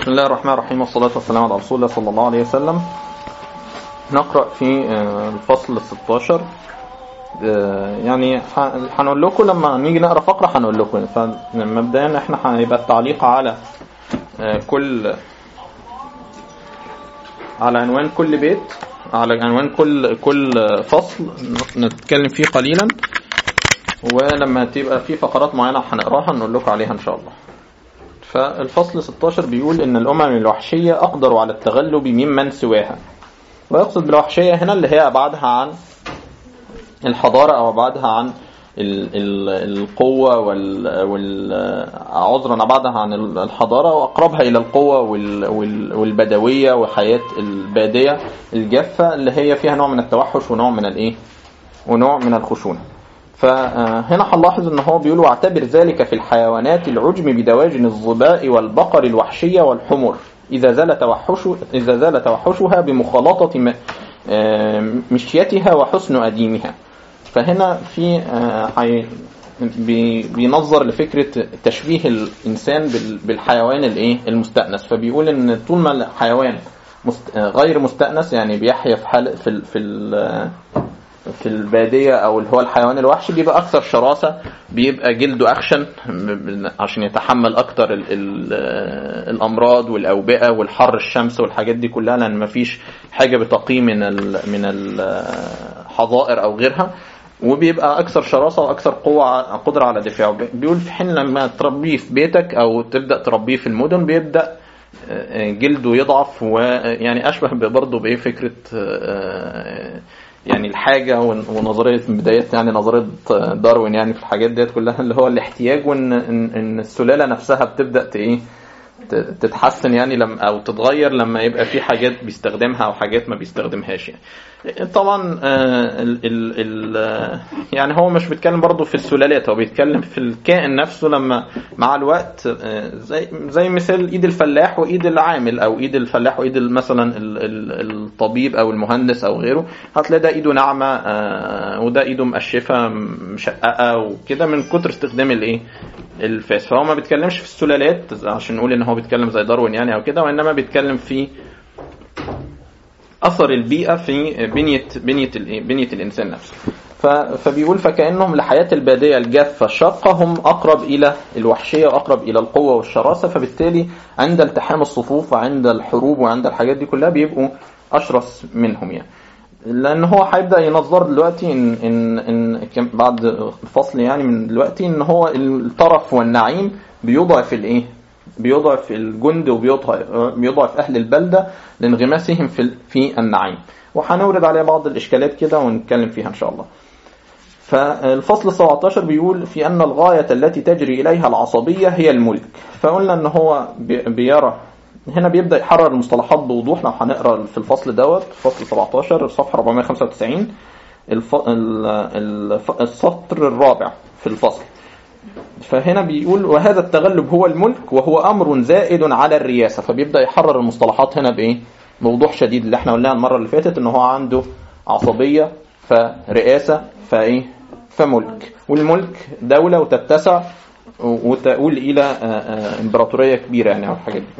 بسم الله الرحمن الرحيم والصلاة والسلام على رسول الله صلى الله عليه وسلم نقرأ في الفصل 16 يعني هنقول لكم لما نيجي نقرأ فقرة هنقول لكم فمبدئيا احنا هيبقى التعليق على كل على عنوان كل بيت على عنوان كل كل فصل نتكلم فيه قليلا ولما تبقى في فقرات معينة هنقراها نقول لكم عليها ان شاء الله فالفصل 16 بيقول ان الامم الوحشية اقدر على التغلب ممن سواها ويقصد بالوحشية هنا اللي هي ابعادها عن الحضارة او ابعادها عن ال ال القوة وال, وال عذرا ابعادها عن الحضارة واقربها الى القوة وال وال والبدوية وحياة البادية الجافة اللي هي فيها نوع من التوحش ونوع من الايه ونوع من الخشونة فهنا هنلاحظ ان هو بيقول واعتبر ذلك في الحيوانات العجم بدواجن الظباء والبقر الوحشية والحمر إذا زال توحش إذا زال توحشها بمخالطة مشيتها وحسن أديمها فهنا في بينظر لفكرة تشبيه الإنسان بالحيوان الايه المستأنس فبيقول ان طول ما الحيوان غير مستأنس يعني بيحيا في حال في في في البادية او اللي هو الحيوان الوحشي بيبقى اكثر شراسة بيبقى جلده اخشن عشان يتحمل اكتر ال ال الامراض والاوبئة والحر الشمس والحاجات دي كلها لان مفيش حاجة بتقي من ال من الحظائر او غيرها وبيبقى اكثر شراسة واكثر قوة قدرة على دفاعه بيقول في حين لما تربيه في بيتك او تبدأ تربيه في المدن بيبدأ جلده يضعف ويعني اشبه برضه بايه فكره يعني الحاجه ونظريه من بدايات يعني نظريه داروين يعني في الحاجات ديت كلها اللي هو الاحتياج وان ان السلاله نفسها بتبدا ايه تتحسن يعني لما او تتغير لما يبقى في حاجات بيستخدمها او حاجات ما بيستخدمهاش يعني طبعا ال ال ال يعني هو مش بيتكلم برضه في السلالات هو بيتكلم في الكائن نفسه لما مع الوقت زي زي مثال ايد الفلاح وايد العامل او ايد الفلاح وايد مثلا الطبيب او المهندس او غيره هتلاقي ده ايده ناعمه وده ايده مقشفه مشققه وكده من كتر استخدام الايه الفاس فهو ما بيتكلمش في السلالات عشان نقول ان هو بيتكلم زي داروين يعني او كده وانما بيتكلم في اثر البيئه في بنيه بنيه بنيه الانسان نفسه فبيقول فكانهم لحياه الباديه الجافه الشاقه هم اقرب الى الوحشيه واقرب الى القوه والشراسه فبالتالي عند التحام الصفوف وعند الحروب وعند الحاجات دي كلها بيبقوا اشرس منهم يعني لان هو هيبدا ينظر دلوقتي ان ان ان بعد الفصل يعني من دلوقتي ان هو الطرف والنعيم بيضعف الايه بيضعف الجند وبيضعف بيضعف اهل البلده لانغماسهم في في النعيم وهنورد عليها بعض الاشكالات كده ونتكلم فيها ان شاء الله فالفصل 17 بيقول في ان الغايه التي تجري اليها العصبيه هي الملك فقلنا ان هو بيرى هنا بيبدا يحرر المصطلحات بوضوح لو هنقرا في الفصل دوت فصل 17 صفحه 495 الف... السطر الرابع في الفصل فهنا بيقول وهذا التغلب هو الملك وهو امر زائد على الرياسه فبيبدا يحرر المصطلحات هنا بايه بوضوح شديد اللي احنا قلناها المره اللي فاتت ان هو عنده عصبيه فرئاسه فايه فملك والملك دوله وتتسع وتؤول الى امبراطوريه كبيره يعني او الحاجات دي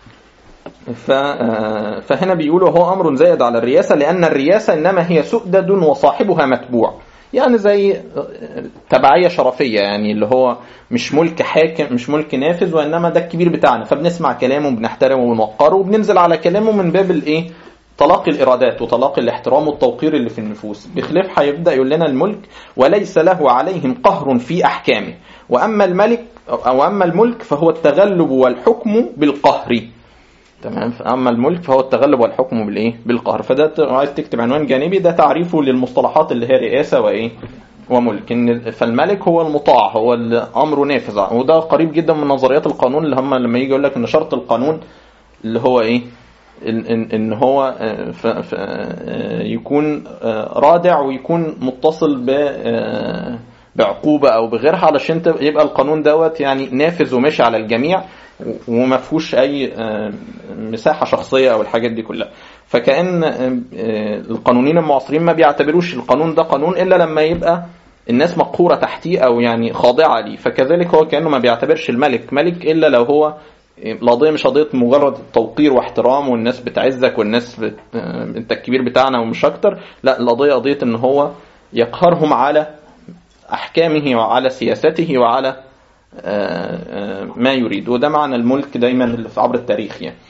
فهنا بيقولوا هو أمر زائد على الرياسة لأن الرياسة إنما هي سؤدد وصاحبها متبوع يعني زي تبعية شرفية يعني اللي هو مش ملك حاكم مش ملك نافذ وإنما ده الكبير بتاعنا فبنسمع كلامه وبنحترمه ونوقره وبننزل على كلامه من باب الإيه تلاقي الإرادات وتلاقي الاحترام والتوقير اللي في النفوس بخلاف هيبدأ يقول لنا الملك وليس له عليهم قهر في أحكامه وأما الملك أو أما الملك فهو التغلب والحكم بالقهر تمام اما الملك فهو التغلب والحكم بالايه بالقهر فده عايز تكتب عنوان جانبي ده تعريفه للمصطلحات اللي هي رئاسه وايه وملك ان فالملك هو المطاع هو الامر نافذ وده قريب جدا من نظريات القانون اللي هم لما يجي يقول لك ان شرط القانون اللي هو ايه ان, إن, إن هو ف ف يكون رادع ويكون متصل ب بعقوبة أو بغيرها علشان يبقى القانون دوت يعني نافذ وماشي على الجميع وما فيهوش أي مساحة شخصية أو الحاجات دي كلها فكأن القانونيين المعاصرين ما بيعتبروش القانون ده قانون إلا لما يبقى الناس مقهورة تحتيه أو يعني خاضعة ليه فكذلك هو كأنه ما بيعتبرش الملك ملك إلا لو هو القضيه مش قضيه مجرد توقير واحترام والناس بتعزك والناس بت... آه، انت الكبير بتاعنا ومش اكتر لا القضيه قضيه ان هو يقهرهم على احكامه وعلى سياسته وعلى آه، آه، ما يريد وده معنى الملك دايما اللي في عبر التاريخ يعني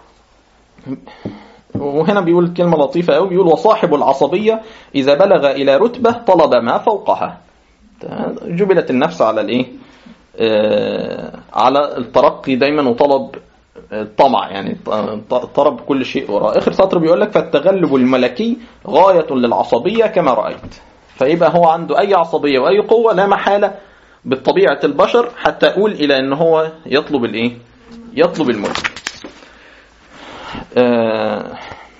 وهنا بيقول كلمة لطيفة قوي بيقول وصاحب العصبية إذا بلغ إلى رتبة طلب ما فوقها جبلت النفس على الإيه آه، على الترقي دايما وطلب الطمع يعني طلب كل شيء وراء آخر سطر بيقول لك فالتغلب الملكي غاية للعصبية كما رأيت فيبقى هو عنده أي عصبية وأي قوة لا محالة بطبيعة البشر حتى أقول إلى أن هو يطلب الإيه يطلب الملك آه،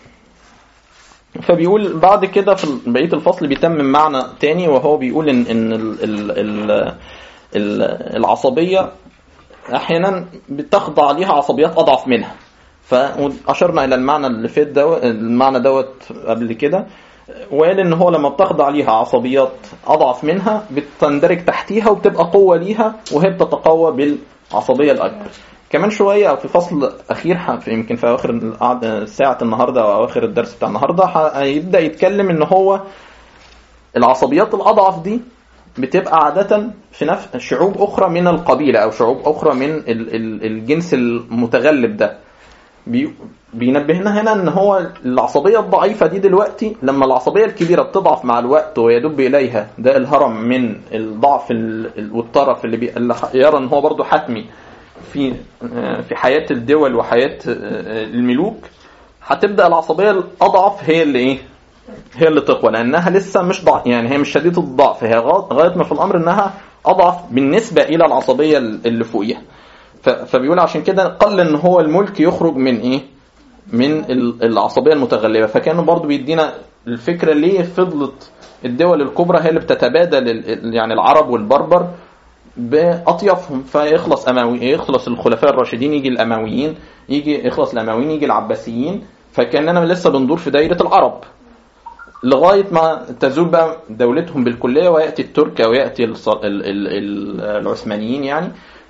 فبيقول بعد كده في بقيه الفصل بيتمم معنى تاني وهو بيقول ان ان ال ال ال العصبيه احيانا بتخضع ليها عصبيات اضعف منها فاشرنا الى المعنى اللي فات ده المعنى دوت قبل كده وقال ان هو لما بتخضع ليها عصبيات اضعف منها بتندرج تحتيها وبتبقى قوه ليها وهي بتتقوى بالعصبيه الاكبر كمان شويه او في فصل اخير في يمكن في اواخر ساعه النهارده او اواخر الدرس بتاع النهارده هيبدا يتكلم ان هو العصبيات الاضعف دي بتبقى عادة في نفس شعوب أخرى من القبيلة أو شعوب أخرى من الجنس المتغلب ده بينبهنا هنا ان هو العصبيه الضعيفه دي دلوقتي لما العصبيه الكبيره بتضعف مع الوقت ويدب اليها ده الهرم من الضعف والطرف اللي, بي... اللي يرى ان هو برضه حتمي في في حياه الدول وحياه الملوك هتبدا العصبيه الاضعف هي اللي ايه هي اللي تقوى لانها لسه مش ضعف يعني هي مش شديده الضعف هي غايه ما في الامر انها اضعف بالنسبه الى العصبيه اللي فوقيها فبيقول عشان كده قل ان هو الملك يخرج من ايه من العصبيه المتغلبه فكانوا برضو بيدينا الفكره ليه فضلت الدول الكبرى هي اللي بتتبادل يعني العرب والبربر باطيافهم فيخلص اموي يخلص الخلفاء الراشدين يجي الامويين يجي يخلص الامويين يجي العباسيين فكاننا لسه بندور في دايره العرب لغايه ما تزول بقى دولتهم بالكليه وياتي الترك او ياتي العثمانيين يعني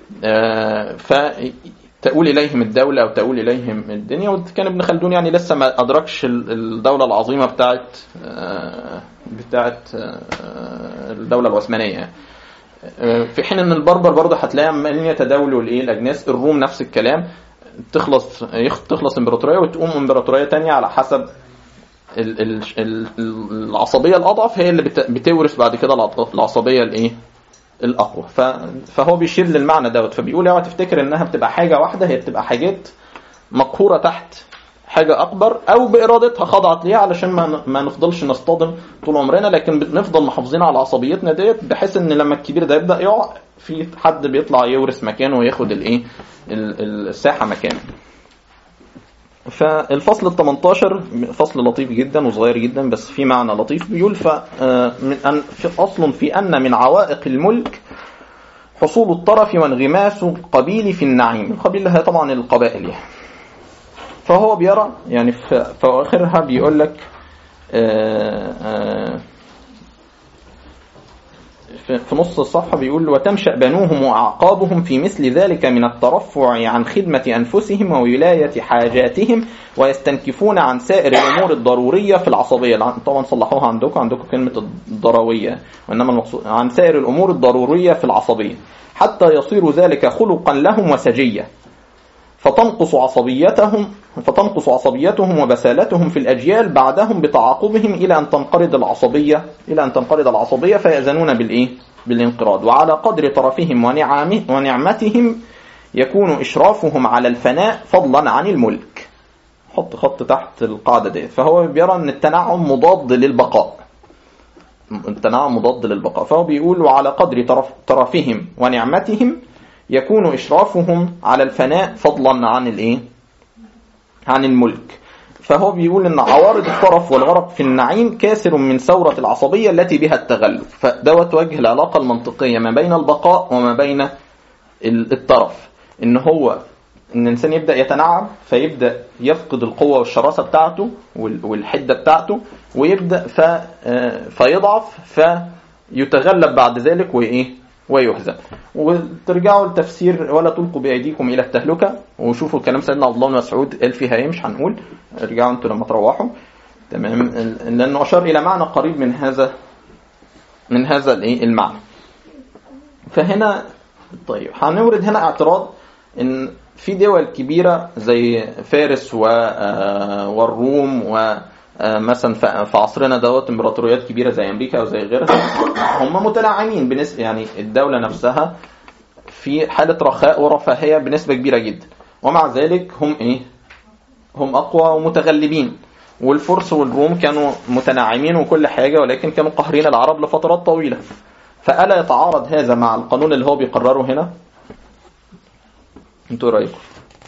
فتؤول اليهم الدوله او تؤول اليهم الدنيا وكان ابن خلدون يعني لسه ما ادركش الدوله العظيمه بتاعت بتاعت الدوله العثمانيه في حين ان البربر برضه هتلاقي عمالين يتداولوا الايه الاجناس الروم نفس الكلام تخلص تخلص امبراطوريه وتقوم امبراطوريه تانية على حسب العصبيه الاضعف هي اللي بتورث بعد كده العصبيه الايه الاقوى فهو بيشير للمعنى دوت فبيقول اوعى تفتكر انها بتبقى حاجه واحده هي بتبقى حاجات مقهوره تحت حاجه اكبر او بارادتها خضعت ليها علشان ما ما نفضلش نصطدم طول عمرنا لكن بنفضل محافظين على عصبيتنا ديت بحيث ان لما الكبير ده يبدا يقع في حد بيطلع يورث مكانه وياخد الايه الساحه مكانه فالفصل ال 18 فصل لطيف جدا وصغير جدا بس في معنى لطيف بيقول ف من أن في اصل في ان من عوائق الملك حصول الطرف وانغماس القبيل في النعيم القبيل هي طبعا القبائل يعني فهو بيرى يعني في اخرها بيقول لك في نص الصفحة بيقول وتنشأ بنوهم وأعقابهم في مثل ذلك من الترفع عن خدمة أنفسهم وولاية حاجاتهم ويستنكفون عن سائر الأمور الضرورية في العصبية طبعا صلحوها عندكم عندكم كلمة الضروية وإنما المقصود عن سائر الأمور الضرورية في العصبية حتى يصير ذلك خلقا لهم وسجية فتنقص عصبيتهم فتنقص عصبيتهم وبسالتهم في الأجيال بعدهم بتعاقبهم إلى أن تنقرض العصبية إلى أن تنقرض العصبية فيأذنون بالإيه؟ بالانقراض وعلى قدر طرفهم ونعمه ونعمتهم يكون إشرافهم على الفناء فضلا عن الملك حط خط تحت القاعدة دي فهو بيرى أن التنعم مضاد للبقاء التنعم مضاد للبقاء فهو بيقول وعلى قدر طرف طرفهم ونعمتهم يكون إشرافهم على الفناء فضلا عن الإيه؟ عن الملك فهو بيقول ان عوارض الطرف والغرق في النعيم كاسر من ثورة العصبية التي بها التغلب فدوت وجه العلاقة المنطقية ما بين البقاء وما بين الطرف ان هو ان الانسان يبدا يتنعم فيبدا يفقد القوه والشراسه بتاعته والحده بتاعته ويبدا ف فيضعف فيتغلب بعد ذلك وايه ويهزم وترجعوا لتفسير ولا تلقوا بايديكم الى التهلكه وشوفوا كلام سيدنا عبد الله بن مسعود قال فيها ايه مش هنقول ارجعوا انتوا لما تروحوا تمام لانه اشار الى معنى قريب من هذا من هذا الايه المعنى فهنا طيب هنورد هنا اعتراض ان في دول كبيره زي فارس والروم ومثلا في عصرنا دوت امبراطوريات كبيره زي امريكا او زي غيرها هم متناعمين بالنسبه يعني الدوله نفسها في حاله رخاء ورفاهيه بنسبه كبيره جدا ومع ذلك هم ايه هم اقوى ومتغلبين والفرس والروم كانوا متناعمين وكل حاجه ولكن كانوا قاهرين العرب لفترات طويله فألا يتعارض هذا مع القانون اللي هو بيقرره هنا انتوا رايكم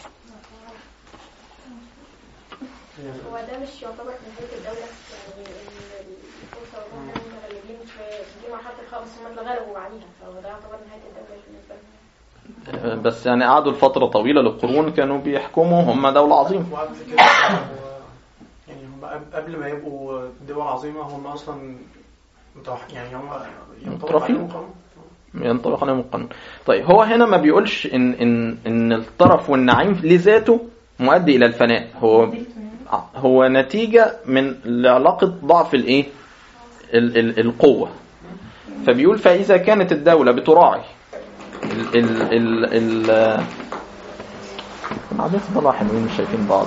هو ده مش يعتبر نهاية الدولة يعني الفرصة والروم كانوا متغلبين في دي مرحلة الخامس هم اتغلبوا بعديها فهو ده يعتبر نهاية الدولة بالنسبة لهم بس يعني قعدوا لفترة طويلة للقرون كانوا بيحكموا هم دولة عظيمة وقبل كده يعني هم قبل ما يبقوا دول عظيمة هم أصلا متوح- يعني هم ينطبق مترفين. عليهم قانون ينطبق عليهم القانون طيب هو هنا ما بيقولش ان ان ان الطرف والنعيم لذاته مؤدي الى الفناء هو هو نتيجة من علاقة ضعف الايه ال ال القوة فبيقول فإذا كانت الدولة بتراعي ال ال ال ال بعدين طلع حلوين مش شايفين بعض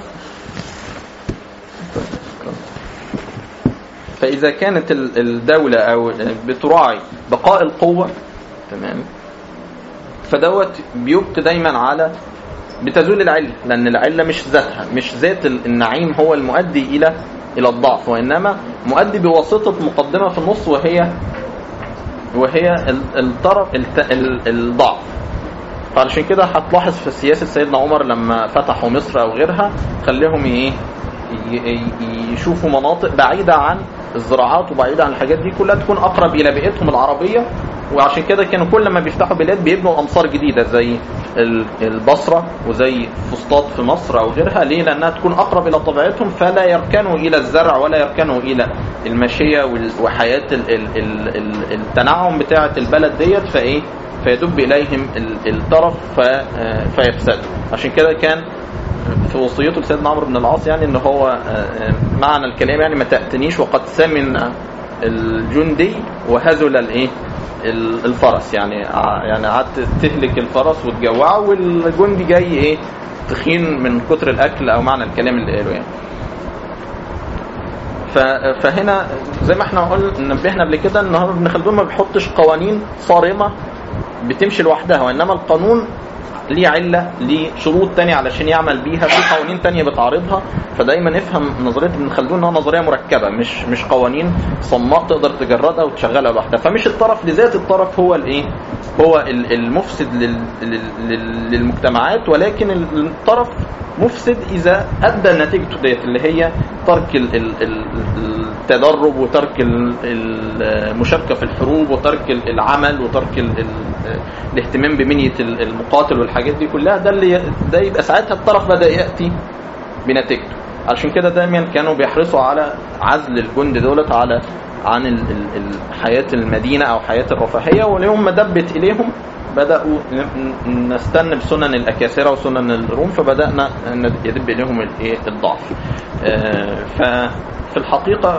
فإذا كانت ال- الدولة أو بتراعي بقاء القوة تمام فدوت بيبقى دايما على بتزول العلة لأن العلة مش ذاتها مش ذات ال- النعيم هو المؤدي إلى إلى الضعف وإنما مؤدي بواسطة مقدمة في النص وهي وهي ال- الطرف الت- ال- الضعف فعلشان كده هتلاحظ في سياسة سيدنا عمر لما فتحوا مصر أو غيرها خليهم إيه ي- ي- يشوفوا مناطق بعيدة عن الزراعات وبعيدة عن الحاجات دي كلها تكون أقرب إلى بيئتهم العربية وعشان كده كانوا كل ما بيفتحوا بلاد بيبنوا أمصار جديدة زي ال- البصرة وزي فسطاط في مصر أو غيرها ليه؟ لأنها تكون أقرب إلى طبيعتهم فلا يركنوا إلى الزرع ولا يركنوا إلى الماشية وال- وحياة ال- ال- ال- ال- التنعم بتاعة البلد ديت فإيه؟ فيدب إليهم ال- الطرف ف- فيفسدوا عشان كده كان في وصيته لسيدنا عمرو بن العاص يعني ان هو آه، آه، معنى الكلام يعني ما تأتنيش وقد سمن الجندي وهزل الايه ال- الفرس يعني ع- يعني قعدت تهلك الفرس وتجوعه والجندي جاي ايه تخين من كتر الاكل او معنى الكلام اللي قاله يعني ف- فهنا زي ما احنا قلنا نبهنا قبل كده ان هو ابن خلدون ما بيحطش قوانين صارمه بتمشي لوحدها وانما القانون ليه علة ليه شروط تانية علشان يعمل بيها في قوانين تانية بتعارضها فدايما نفهم نظرية ابن خلدون انها نظرية مركبة مش مش قوانين صماء تقدر تجردها وتشغلها لوحدها فمش الطرف لذات الطرف هو الايه هو ال- المفسد لل- لل- لل- للمجتمعات ولكن ال- الطرف مفسد اذا ادى نتيجته ديت اللي هي ترك ال- ال- ال- التدرب وترك ال- المشاركه في الحروب وترك ال- العمل وترك ال- ال- الاهتمام بمنيه ال- المقاتل والحاجات دي كلها ده اللي ده يبقى ساعتها الطرف بدا ياتي بنتيجته عشان كده دايما كانوا بيحرصوا على عزل الجند دولت على عن ال- ال- ال- حياة المدينة أو حياة الرفاهية واليوم ما دبت إليهم بدأوا ن- ن- نستن بسنن الأكاسرة وسنن الروم فبدأنا ن- يدب إليهم الإيه؟ الضعف آه، ففي الحقيقة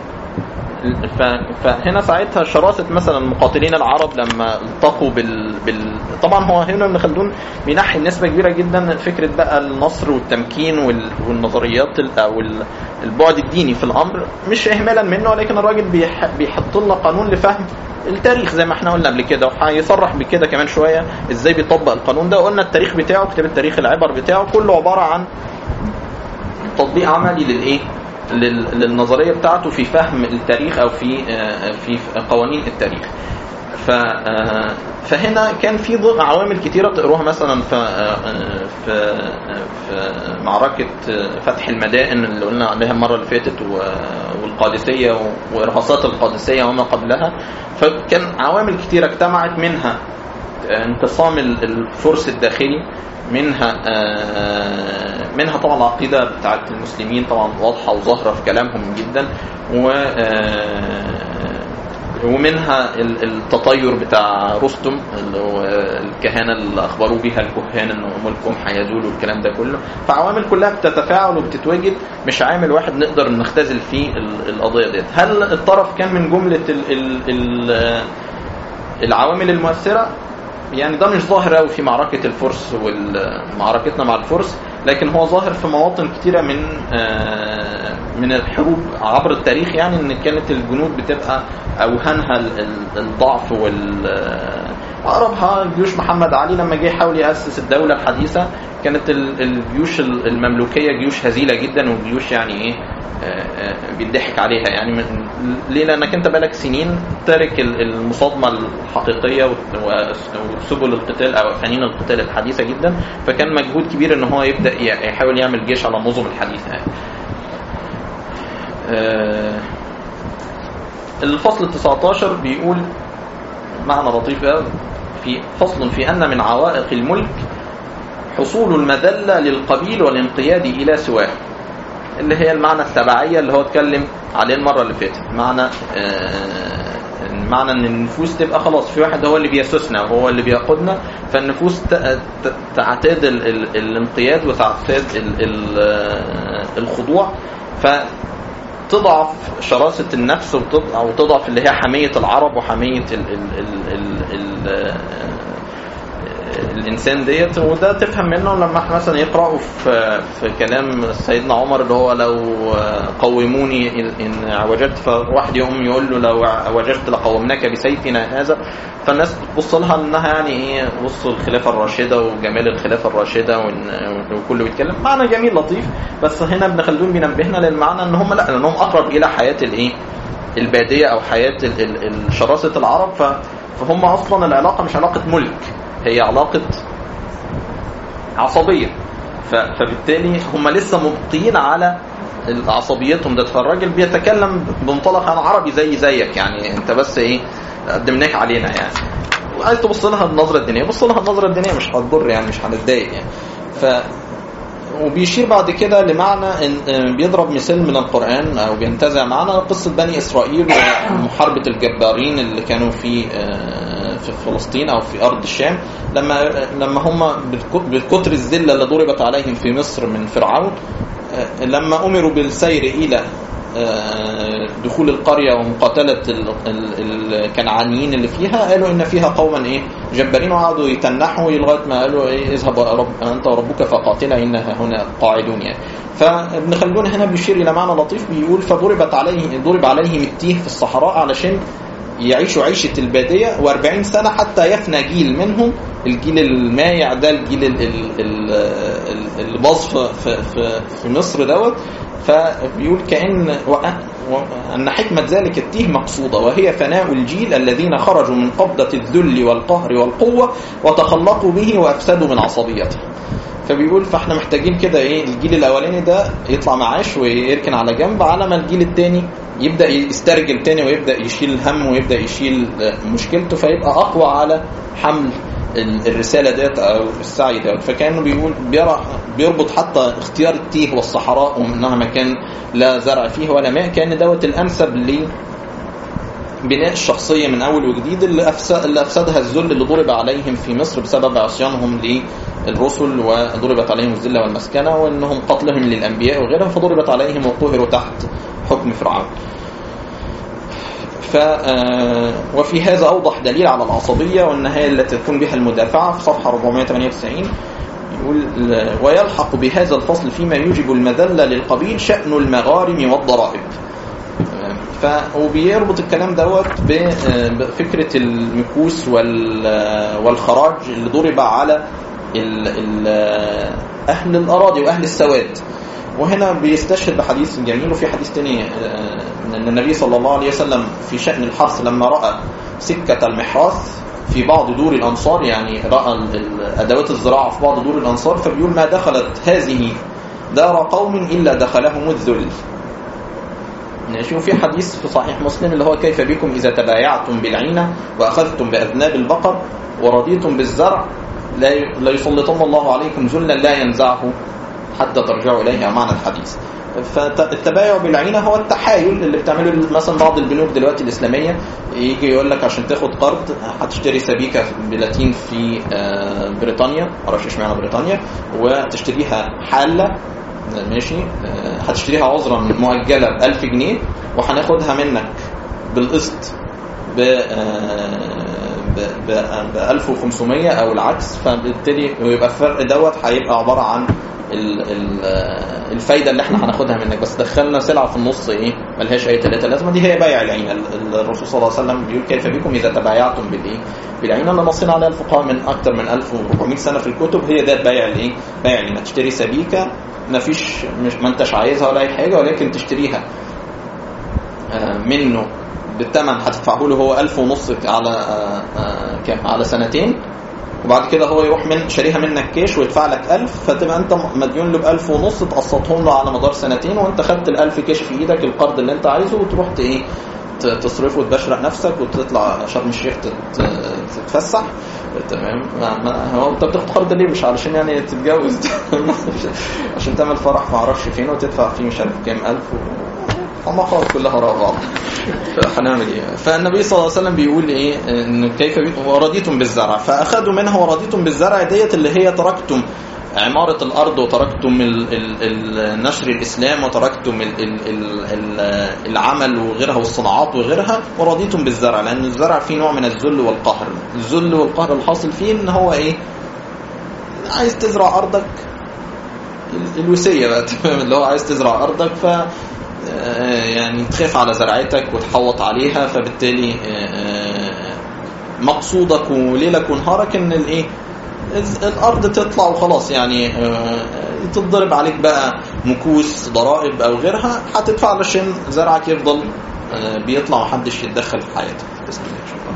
ف- فهنا ساعتها شراسة مثلا المقاتلين العرب لما التقوا بال... بال... طبعا هو هنا ابن خلدون بينحي نسبة كبيرة جدا فكرة بقى النصر والتمكين وال... والنظريات ال... او ال- البعد الديني في الامر مش اهمالا منه ولكن الراجل بيح... بيحط لنا قانون لفهم التاريخ زي ما احنا قلنا قبل كده وهيصرح بكده كمان شوية ازاي بيطبق القانون ده قلنا التاريخ بتاعه كتاب التاريخ العبر بتاعه كله عبارة عن تطبيق عملي للايه لل- للنظريه بتاعته في فهم التاريخ او في آه، في قوانين التاريخ ف آه، فهنا كان في ضغط عوامل كتيره تقروها مثلا في آه، في في معركه آه، فتح المدائن اللي قلنا عليها المره اللي فاتت و- والقادسيه وارهاصات القادسيه وما قبلها فكان عوامل كتيره اجتمعت منها انقسام ال- الفرس الداخلي منها آه، منها طبعا العقيده بتاعت المسلمين طبعا واضحه وظاهره في كلامهم جدا و آه، ومنها ال- التطير بتاع رستم اللي هو الكهنه اللي اخبروه بيها الكهان ان ملكهم هيزول والكلام ده كله فعوامل كلها بتتفاعل وبتتواجد مش عامل واحد نقدر نختزل فيه ال- القضيه ديت هل الطرف كان من جمله ال ال ال العوامل المؤثره يعني ده مش ظاهر قوي في معركة الفرس ومعركتنا مع الفرس لكن هو ظاهر في مواطن كتيرة من آه، من الحروب عبر التاريخ يعني ان كانت الجنود بتبقى اوهنها ال- ال- الضعف وال آه، اقربها جيوش محمد علي لما جه يحاول ياسس الدوله الحديثه كانت ال- الجيوش ال- المملوكيه جيوش هزيله جدا وجيوش يعني ايه آه، آه، بيضحك عليها يعني من ليه لانك انت بقالك سنين تارك ال- المصادمه الحقيقيه و- وسبل القتال او فنين القتال الحديثه جدا فكان مجهود كبير ان هو يبدا ي- يحاول يعمل جيش على النظم الحديثه يعني. آه، الفصل ال 19 بيقول معنى لطيف قوي في فصل في ان من عوائق الملك حصول المذله للقبيل والانقياد الى سواه اللي هي المعنى التبعية اللي هو اتكلم عليه المرة اللي فاتت معنى آه، معنى ان النفوس تبقى خلاص في واحد هو اللي بيسوسنا وهو اللي بيقودنا فالنفوس ت- ت- تعتاد ال- ال- الانقياد وتعتاد ال- ال- آه، الخضوع فتضعف شراسة النفس وتض- او تضعف اللي هي حمية العرب وحمية ال ال ال ال ال آه، الانسان ديت وده تفهم منه لما احنا مثلا يقراوا في في كلام سيدنا عمر اللي هو لو قوموني ان عوجدت فواحد يقوم يقول له لو عوجدت لقومناك بسيفنا هذا فالناس بتبص لها انها يعني ايه بصوا الخلافه الراشده وجمال الخلافه الراشده وإن- وكله بيتكلم معنى جميل لطيف بس هنا ابن خلدون بينبهنا للمعنى ان هم لا لانهم اقرب الى حياه الايه الباديه او حياه ال- ال- ال- شراسه العرب ف فهم اصلا العلاقه مش علاقه ملك هي علاقه عصبيه ف- فبالتالي هم لسه مبقيين على عصبيتهم ده فالراجل بيتكلم بمنطلق انا عربي زي زيك يعني انت بس ايه قدمناك علينا يعني وعايز تبص لها النظره الدينيه بص لها النظره الدينيه مش هتضر يعني مش هنتضايق يعني ف وبيشير بعد كده لمعنى ان آه، بيضرب مثال من القران او بينتزع معنى قصه بني اسرائيل ومحاربه الجبارين اللي كانوا في آه، في فلسطين او في ارض الشام لما لما هم بالك- بالكتر الذله اللي ضربت عليهم في مصر من فرعون آه، لما امروا بالسير الى آه، دخول القرية ومقاتلة ال- ال- الكنعانيين اللي فيها قالوا إن فيها قوما إيه جبارين وقعدوا يتنحوا لغاية ما قالوا إيه اذهب رب أنت وربك فقاتلا إنها هنا قاعدون يعني فابن خلدون هنا بيشير إلى معنى لطيف بيقول فضربت عليه ضرب عليهم التيه في الصحراء علشان يعيشوا عيشة البادية و40 سنة حتى يفنى جيل منهم الجيل المايع ده الجيل ال- ال- ال- ال- اللي باظ في, في, في, في مصر دوت فبيقول كأن وأ- وأن حكمة ذلك التيه مقصودة وهي فناء الجيل الذين خرجوا من قبضة الذل والقهر والقوة وتخلقوا به وأفسدوا من عصبيته فبيقول فاحنا محتاجين كده ايه الجيل الاولاني ده يطلع معاش ويركن على جنب على ما الجيل الثاني يبدا يسترجل تاني ويبدا يشيل هم ويبدا يشيل مشكلته فيبقى اقوى على حمل ال- الرساله ديت او السعي ده فكانه بيقول بيرى بيربط حتى اختيار التيه والصحراء وانها مكان لا زرع فيه ولا ماء كان دوت الانسب ليه بناء الشخصيه من اول وجديد اللي افسد اللي افسدها الذل اللي ضرب عليهم في مصر بسبب عصيانهم للرسل وضربت عليهم الذله والمسكنه وانهم قتلهم للانبياء وغيرهم فضربت عليهم وقهروا تحت حكم فرعون. ف آه، وفي هذا اوضح دليل على العصبيه والنهايه التي تكون بها المدافعه في صفحه 498 يقول ويلحق بهذا الفصل فيما يوجب المذله للقبيل شان المغارم والضرائب. ف وبيربط الكلام دوت ب- بفكره المكوس وال- والخراج اللي ضرب على ال- ال- اهل الاراضي واهل السواد وهنا بيستشهد بحديث جميل وفي حديث تاني آه، ان النبي صلى الله عليه وسلم في شان الحرث لما راى سكه المحراث في بعض دور الانصار يعني راى ال- ال- ادوات الزراعه في بعض دور الانصار فبيقول ما دخلت هذه دار قوم الا دخلهم الذل ماشي وفي حديث في صحيح مسلم اللي هو كيف بكم إذا تبايعتم بالعينة وأخذتم بأذناب البقر ورضيتم بالزرع لا لا يسلطن الله عليكم ذلا لا ينزعه حتى ترجعوا إليه أو معنى الحديث فالتبايع بالعينة هو التحايل اللي بتعمله مثلا بعض البنوك دلوقتي الإسلامية يجي يقول لك عشان تاخد قرض هتشتري سبيكة بلاتين في آه، بريطانيا معرفش اشمعنى بريطانيا وتشتريها حالة ماشي آه، هتشتريها عذرا مؤجلة ب 1000 جنيه وهناخدها منك بالقسط ب ب ب 1500 او العكس فبالتالي ويبقى الفرق دوت هيبقى عباره عن ال- ال- الفايده اللي احنا هناخدها منك بس دخلنا سلعه في النص ايه ملهاش اي ثلاثه لازمه دي هي بيع العين ال- الرسول صلى الله عليه وسلم بيقول كيف بكم اذا تبايعتم بالايه بالعين اللي نصين عليها الفقهاء من اكثر من 1400 سنه في الكتب هي ده بيع الايه بيع العين تشتري سبيكه ما فيش مش ما انتش عايزها ولا اي حاجه ولكن تشتريها آه، منه بالثمن هتدفعه له هو 1000 ونص على آه، آه، كام على سنتين وبعد كده هو يروح من شاريها منك كاش ويدفع لك 1000 فتبقى انت مديون له ب 1000 ونص تقسطهم له على مدار سنتين وانت خدت ال 1000 كاش في ايدك القرض اللي انت عايزه وتروح ت- ايه ت- تصرفه وتبشرق نفسك وتطلع شرم الشيخ تت- تتفسح تمام ما- ما- هو انت بتاخد قرض ليه مش علشان يعني تتجوز عشان تعمل فرح ما اعرفش فين وتدفع فيه مش عارف كام الف و... المخاض كلها وراء بعض فهنعمل ايه فالنبي صلى الله عليه وسلم بيقول ايه انه كيف بي- ورضيتم بالزرع فاخذوا منها ورضيتم بالزرع ديت اللي هي تركتم عمارة الأرض وتركتم ال ال ال نشر الإسلام وتركتم ال ال ال ال العمل وغيرها والصناعات وغيرها ورضيتم بالزرع لأن الزرع فيه نوع من الذل والقهر الذل والقهر الحاصل فيه إن هو إيه عايز تزرع أرضك ال- الوصية بقى تمام اللي هو عايز تزرع أرضك ف آه، يعني تخاف على زرعتك وتحوط عليها فبالتالي آه، آه، مقصودك وليلك ونهارك ان الايه الز- الارض تطلع وخلاص يعني آه، تتضرب عليك بقى مكوس ضرائب او غيرها هتدفع علشان زرعك يفضل آه، بيطلع ومحدش يتدخل في حياتك تسلم لي، شكرا.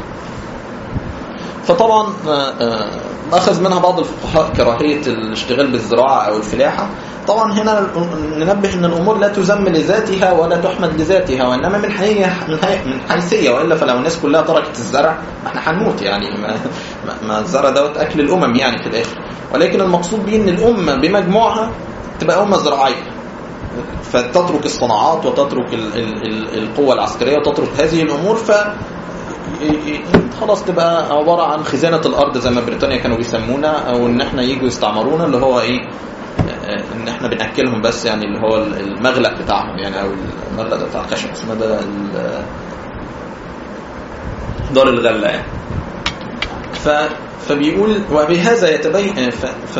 فطبعا آه، آه، اخذ منها بعض الفقهاء كراهيه الاشتغال بالزراعه او الفلاحه طبعا هنا ننبه ان الامور لا تذم لذاتها ولا تحمد لذاتها وانما من حي من, حي من حيثيه والا فلو الناس كلها تركت الزرع احنا هنموت يعني ما, ما- ما الزرع دوت اكل الامم يعني في الاخر ولكن المقصود به ان الامه بمجموعها تبقى امه زراعيه فتترك الصناعات وتترك ال ال ال القوة العسكرية وتترك هذه الأمور ف ي- ي- خلاص تبقى عبارة عن خزانة الأرض زي ما بريطانيا كانوا بيسمونا أو إن إحنا يجوا يستعمرونا اللي هو إيه آه، إن إحنا بنأكلهم بس يعني اللي هو المغلق بتاعهم يعني أو المغلق ده بتاع الخشب اسمه ده ال- دار الغلة يعني ف فبيقول وبهذا يتبين ف ف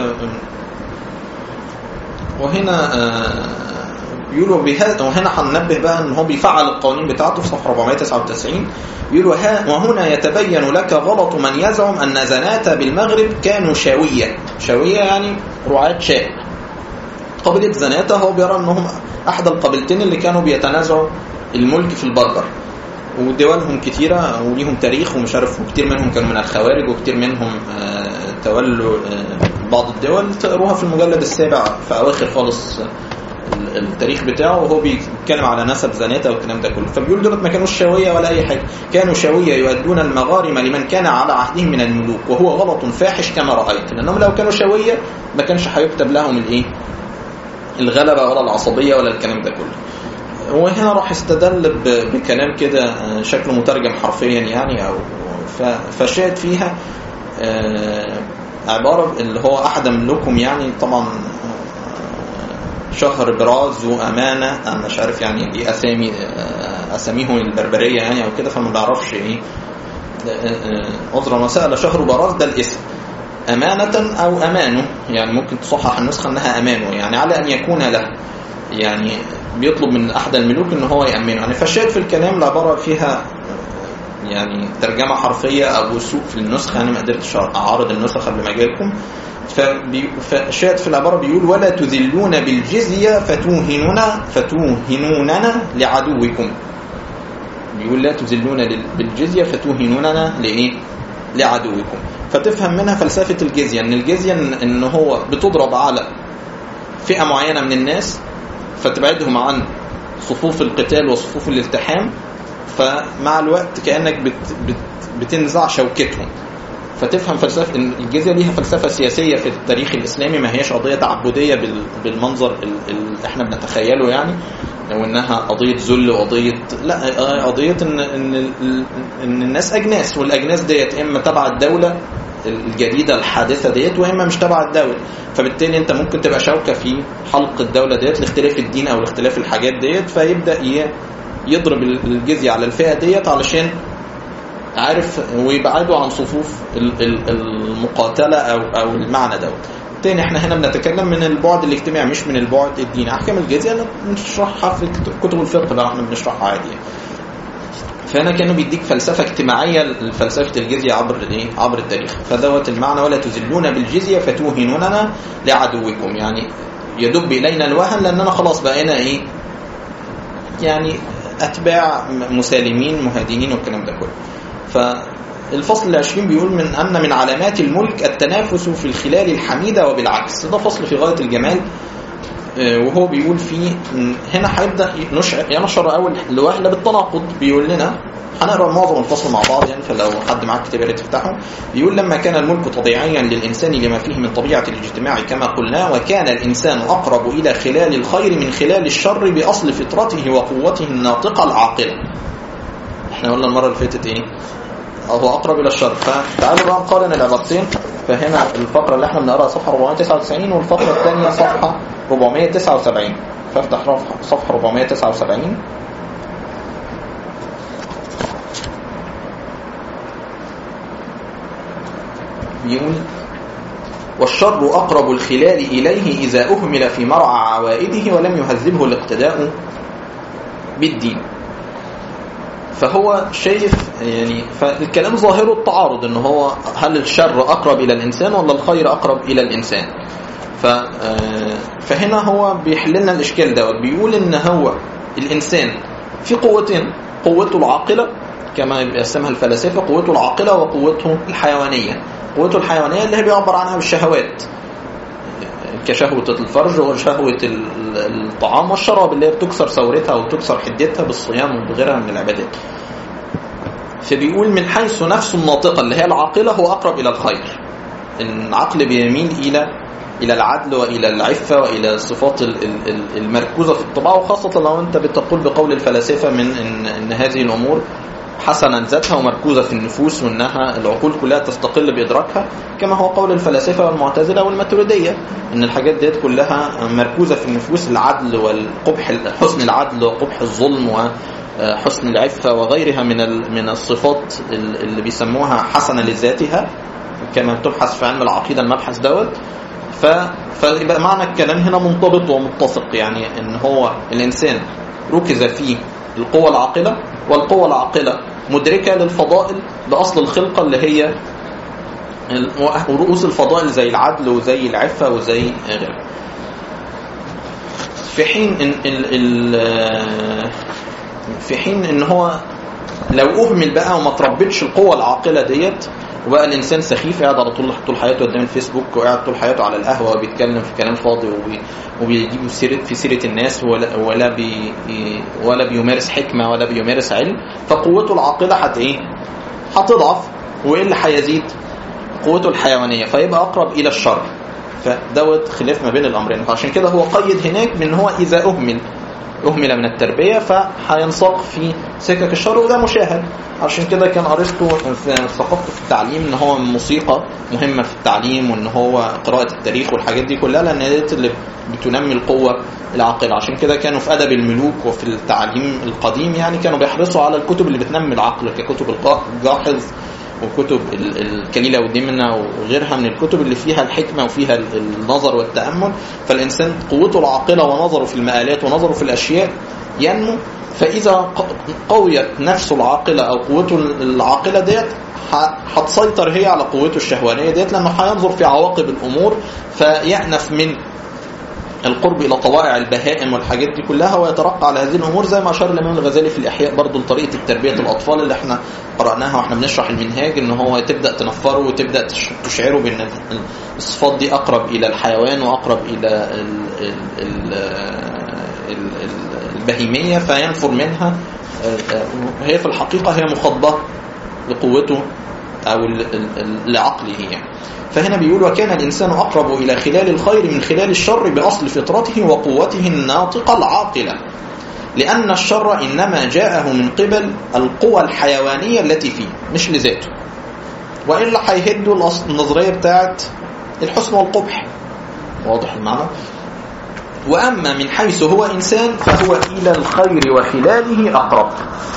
وهنا آه، بيقولوا بهذا وهنا هننبه بقى ان هو بيفعل القوانين بتاعته في صفحه 499 بيقولوا ها وهنا يتبين لك غلط من يزعم ان زنات بالمغرب كانوا شاويه شاويه يعني رعاة شاء قبيله زناتة هو بيرى انهم احد القبيلتين اللي كانوا بيتنازعوا الملك في البربر ودولهم كتيرة وليهم تاريخ ومش عارف وكتير منهم كانوا من الخوارج وكتير منهم آه، تولوا آه، بعض الدول تقروها في المجلد السابع في أواخر خالص ال- التاريخ بتاعه وهو بيتكلم على نسب زناتة والكلام ده كله فبيقول دولت ما كانوش شاوية ولا أي حاجة كانوا شاوية يؤدون المغارم لمن كان على عهدهم من الملوك وهو غلط فاحش كما رأيت لأنهم لو كانوا شاوية ما كانش هيكتب لهم الإيه الغلبة ولا العصبية ولا الكلام ده كله وهنا راح استدل ب- بكلام كده آه، شكله مترجم حرفيا يعني او ف- فشاهد فيها آه، عبارة اللي هو أحد ملوكهم يعني طبعا آه، شهر براز وأمانة أنا مش عارف يعني إيه أسامي آه، أساميهم البربرية يعني أو كده فما بعرفش إيه آه، آه، عذرا وسأل شهر براز ده الاسم أمانة أو أمانه يعني ممكن تصحح النسخة أنها أمانه يعني على أن يكون له يعني بيطلب من أحد الملوك أن هو يأمنه يعني فالشاهد في الكلام العبارة فيها يعني ترجمة حرفية أو سوء في النسخة أنا ما قدرتش أعارض النسخ قبل ما أجيلكم فبي... فالشاهد في العبارة بيقول ولا تذلون بالجزية فتوهنون فتوهنوننا لعدوكم بيقول لا تذلون لل- بالجزية فتوهنوننا لإيه؟ لعدوكم فتفهم منها فلسفة الجزية إن الجزية إن, إن هو بتضرب على فئة معينة من الناس فتبعدهم عن صفوف القتال وصفوف الالتحام فمع الوقت كأنك بت بت بتنزع شوكتهم فتفهم فلسفه إن الجزيه ليها فلسفه سياسيه في التاريخ الاسلامي ما هيش قضيه تعبديه بال- بالمنظر اللي احنا بنتخيله يعني وانها قضيه ذل وقضيه لا آه، قضيه ان ان ال- ان الناس اجناس والاجناس ديت اما تبع الدوله الجديده الحادثه ديت واما مش تبع الدوله فبالتالي انت ممكن تبقى شوكه في حلق الدوله ديت لاختلاف الدين او لاختلاف الحاجات ديت فيبدا ي- يضرب الجزيه على الفئه ديت علشان عارف ويبعدوا عن صفوف ال- ال- المقاتله او او المعنى دوت تاني احنا هنا بنتكلم من البعد الاجتماعي مش من البعد الديني احكام الجزيه انا بنشرحها في كت- كتب الفقه بقى احنا بنشرحها عادي يعني. فهنا كانوا بيديك فلسفه اجتماعيه لفلسفه الجزيه عبر الايه عبر التاريخ فدوت المعنى ولا تذلون بالجزيه فتوهنوننا لعدوكم يعني يدب الينا الوهن لاننا خلاص بقينا ايه يعني اتباع مسالمين مهادنين والكلام ده كله فالفصل العشرين بيقول من أن من علامات الملك التنافس في الخلال الحميدة وبالعكس ده فصل في غاية الجمال آه، وهو بيقول فيه م، هنا هيبدا ينشر ينشر اول الوهله بالتناقض بيقول لنا هنقرا معظم الفصل مع بعض يعني فلو حد معاه كتاب يا ريت تفتحه بيقول لما كان الملك طبيعيا للانسان لما فيه من طبيعه الاجتماع كما قلنا وكان الانسان اقرب الى خلال الخير من خلال الشر باصل فطرته وقوته الناطقه العاقله احنا قلنا المره اللي فاتت ايه هو اقرب الى الشر فتعالوا بقى نقارن العبارتين فهنا الفقره اللي احنا بنقراها صفحه 499 والفقره الثانيه صفحه 479 فافتح رف- صفحه 479 بيقول والشر أقرب الخلال إليه إذا أهمل في مرعى عوائده ولم يهذبه الاقتداء بالدين فهو شايف يعني فالكلام ظاهره التعارض ان هو هل الشر اقرب الى الانسان ولا الخير اقرب الى الانسان ف آه، فهنا هو بيحل لنا الاشكال دوت بيقول ان هو الانسان في قوتين قوته العاقله كما بيقسمها الفلاسفه قوته العاقله وقوته الحيوانيه قوته الحيوانيه اللي هي بيعبر عنها بالشهوات كشهوة الفرج وشهوة ال- الطعام والشراب اللي هي بتكسر ثورتها وتكسر حدتها بالصيام وبغيرها من العبادات فبيقول من حيث نفس الناطقة اللي هي العاقلة هو أقرب إلى الخير العقل بيميل إلى إلى العدل وإلى العفة وإلى الصفات ال- ال- ال- المركوزة في الطباع وخاصة لو أنت بتقول بقول الفلاسفة من إن, إن هذه الأمور حسنا ذاتها ومركوزة في النفوس وأنها العقول كلها تستقل بإدراكها كما هو قول الفلاسفة والمعتزلة والماتريدية أن الحاجات ديت كلها مركوزة في النفوس العدل والقبح حسن العدل وقبح الظلم وحسن العفة وغيرها من ال- من الصفات ال- اللي بيسموها حسنة لذاتها كما بتبحث في علم العقيدة المبحث دوت ف... فيبقى معنى الكلام هنا منضبط ومتسق يعني ان هو الانسان ركز فيه القوة العاقلة والقوة العاقلة مدركة للفضائل بأصل الخلقة اللي هي ال- ورؤوس الفضائل زي العدل وزي العفة وزي غيرها في حين ان ال ال في حين ان هو لو اهمل بقى وما تربتش القوه العاقله ديت وبقى الانسان سخيف قاعد على طول طول حياته قدام الفيسبوك وقاعد طول حياته على القهوه وبيتكلم في كلام فاضي وبي وبيجيب سيره في سيره الناس ولا ولا بي ولا بيمارس حكمه ولا بيمارس علم فقوته العاقله هت ايه؟ هتضعف وايه اللي هيزيد؟ قوته الحيوانيه فيبقى اقرب الى الشر فدوت خلاف ما بين الامرين فعشان كده هو قيد هناك بان هو اذا اهمل اهمل من التربيه فهينساق في سكك الشر وده مشاهد عشان كده كان ارسطو في ثقافته في التعليم ان هو الموسيقى مهمه في التعليم وان هو قراءه التاريخ والحاجات دي كلها لان ديت اللي بتنمي القوه العاقله عشان كده كانوا في ادب الملوك وفي التعليم القديم يعني كانوا بيحرصوا على الكتب اللي بتنمي العقل ككتب الجاحظ وكتب ال- الكليلة والدمنة وغيرها من الكتب اللي فيها الحكمة وفيها ال- النظر والتأمل فالإنسان قوته العاقلة ونظره في المآلات ونظره في الأشياء ينمو فإذا ق- قويت نفسه العاقلة أو قوته العاقلة ديت ه- هتسيطر هي على قوته الشهوانية ديت لأنه هينظر في عواقب الأمور فيأنف من القرب الى طوائع البهائم والحاجات دي كلها ويترقى على هذه الامور زي ما اشار الامام الغزالي في الاحياء برضه لطريقه التربيه الاطفال اللي احنا قراناها واحنا بنشرح المنهاج ان هو تبدا تنفره وتبدا تش- تشعره بان الصفات دي اقرب الى الحيوان واقرب الى ال ال ال ال ال البهيميه فينفر منها هي في الحقيقه هي مخاطبه لقوته أو ال- ال- ال- لعقله يعني فهنا بيقول وكان الإنسان أقرب إلى خلال الخير من خلال الشر بأصل فطرته وقوته الناطقة العاقلة لأن الشر إنما جاءه من قبل القوى الحيوانية التي فيه مش لذاته وإلا هيهدوا الأص- النظرية بتاعت الحسن والقبح واضح المعنى وأما من حيث هو إنسان فهو إلى الخير وخلاله أقرب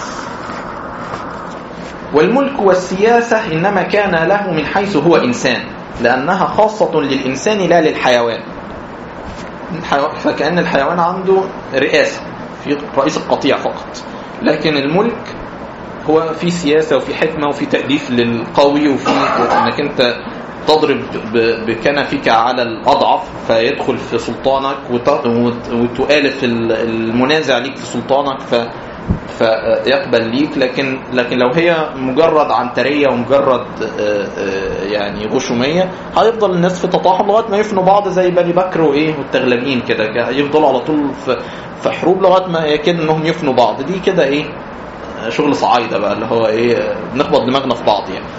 والملك والسياسة إنما كان له من حيث هو إنسان لأنها خاصة للإنسان لا للحيوان الحيو- فكأن الحيوان عنده رئاسة في رئيس القطيع فقط لكن الملك هو في سياسة وفي حكمة وفي تأليف للقوي وفي انك انت تضرب ب- بكنفك على الأضعف فيدخل في سلطانك وت- وت- وتؤالف ال- المنازع ليك في سلطانك ف فيقبل ليك لكن لكن لو هي مجرد عنتريه ومجرد آه، آه، يعني غشوميه هيفضل الناس في تطاحن لغايه ما يفنوا بعض زي بني بكر وايه والتغلبين كده كده يفضلوا على طول في في حروب لغايه ما يكاد انهم يفنوا بعض دي كده ايه آه، شغل صعايده بقى اللي هو ايه آه، بنخبط دماغنا في بعض يعني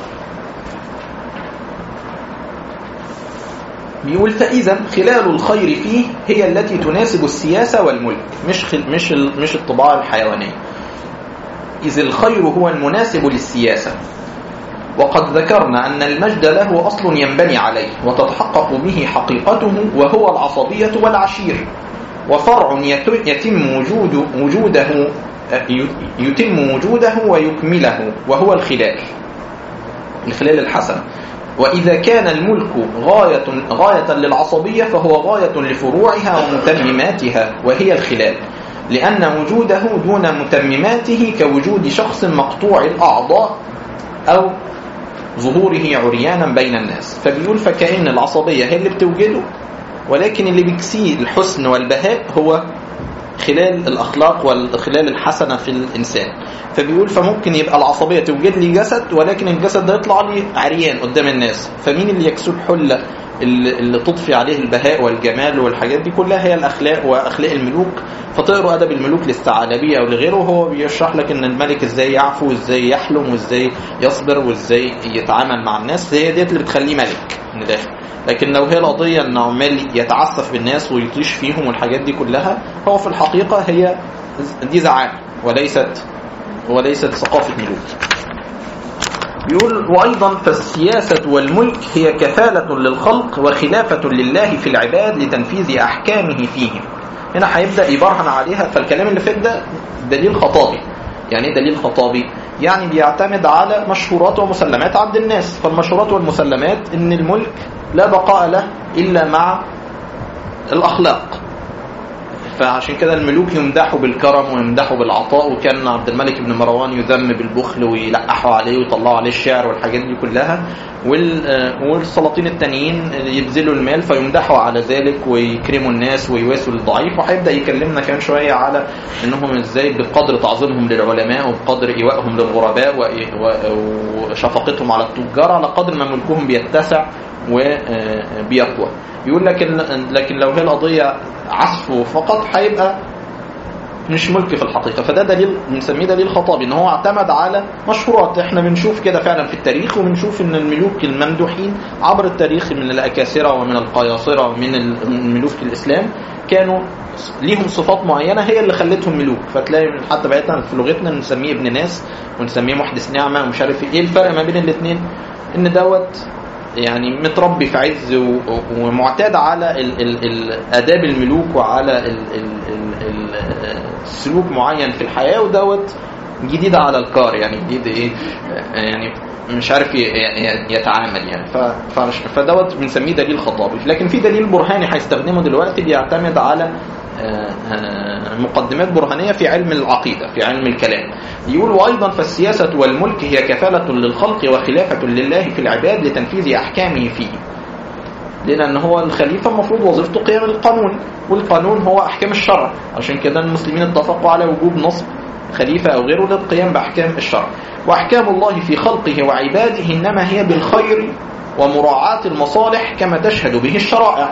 بيقول فإذا خلال الخير فيه هي التي تناسب السياسة والملك مش خل مش ال- مش الطباع الحيوانية إذ الخير هو المناسب للسياسة وقد ذكرنا أن المجد له أصل ينبني عليه وتتحقق به حقيقته وهو العصبية والعشير وفرع يت- يتم وجود وجوده يتم وجوده ويكمله وهو الخلال الخلال الحسن وإذا كان الملك غاية, غاية للعصبية فهو غاية لفروعها ومتمماتها وهي الخلال لأن وجوده دون متمماته كوجود شخص مقطوع الأعضاء أو ظهوره عريانا بين الناس فبيقول فكأن العصبية هي اللي بتوجده ولكن اللي بيكسيه الحسن والبهاء هو خلال الأخلاق والخلال الحسنة في الإنسان فبيقول فممكن يبقى العصبية توجد لي جسد ولكن الجسد ده يطلع لي عريان قدام الناس فمين اللي يكسو الحلة اللي, اللي تضفي عليه البهاء والجمال والحاجات دي كلها هي الأخلاق وأخلاق الملوك فتقروا أدب الملوك للثعالبية أو لغيره وهو بيشرح لك إن الملك إزاي يعفو وإزاي يحلم وإزاي يصبر وإزاي يتعامل مع الناس هي ديت اللي بتخليه ملك من الآخر لكن لو هي القضية إنه عمال يتعسف بالناس ويطيش فيهم والحاجات دي كلها هو في الحقيقة هي دي زعامة وليست وليست ثقافة ملوك يقول وأيضا فالسياسة والملك هي كفالة للخلق وخلافة لله في العباد لتنفيذ أحكامه فيهم هنا هيبدأ يبرهن عليها فالكلام اللي فات ده دليل خطابي يعني ايه دليل خطابي يعني بيعتمد على مشهورات ومسلمات عند الناس فالمشهورات والمسلمات ان الملك لا بقاء له إلا مع الأخلاق فعشان كده الملوك يمدحوا بالكرم ويمدحوا بالعطاء وكان عبد الملك بن مروان يذم بالبخل ويلقحوا عليه ويطلعوا عليه الشعر والحاجات دي كلها والسلاطين التانيين يبذلوا المال فيمدحوا على ذلك ويكرموا الناس ويواسوا الضعيف وهيبدا يكلمنا كمان شويه على انهم ازاي بقدر تعظيمهم للعلماء وبقدر ايوائهم للغرباء وشفقتهم على التجار على قدر ما ملكهم بيتسع وبيقوى يقول لكن لكن لو هي القضيه عزف فقط هيبقى مش ملك في الحقيقه فده دليل بنسميه دليل خطابي ان هو اعتمد على مشهورات احنا بنشوف كده فعلا في التاريخ وبنشوف ان الملوك الممدوحين عبر التاريخ من الاكاسره ومن القياصره ومن الملوك الاسلام كانوا ليهم صفات معينه هي اللي خلتهم ملوك فتلاقي حتى بقيتنا في لغتنا نسميه ابن ناس ونسميه محدث نعمه ومش عارف ايه الفرق ما بين الاثنين ان دوت يعني متربي في عز ومعتاد على ال ال ال آداب الملوك وعلى ال ال ال سلوك معين في الحياة ودوت جديد على الكار يعني جديد ايه يعني مش عارف يتعامل يعني فدوت بنسميه دليل خطابي لكن في دليل برهاني هيستخدمه دلوقتي بيعتمد على مقدمات برهانية في علم العقيدة في علم الكلام يقول وأيضا فالسياسة والملك هي كفالة للخلق وخلافة لله في العباد لتنفيذ أحكامه فيه لأن هو الخليفة المفروض وظيفته قيام القانون والقانون هو أحكام الشرع عشان كده المسلمين اتفقوا على وجوب نصب خليفة أو غيره للقيام بأحكام الشرع وأحكام الله في خلقه وعباده إنما هي بالخير ومراعاة المصالح كما تشهد به الشرائع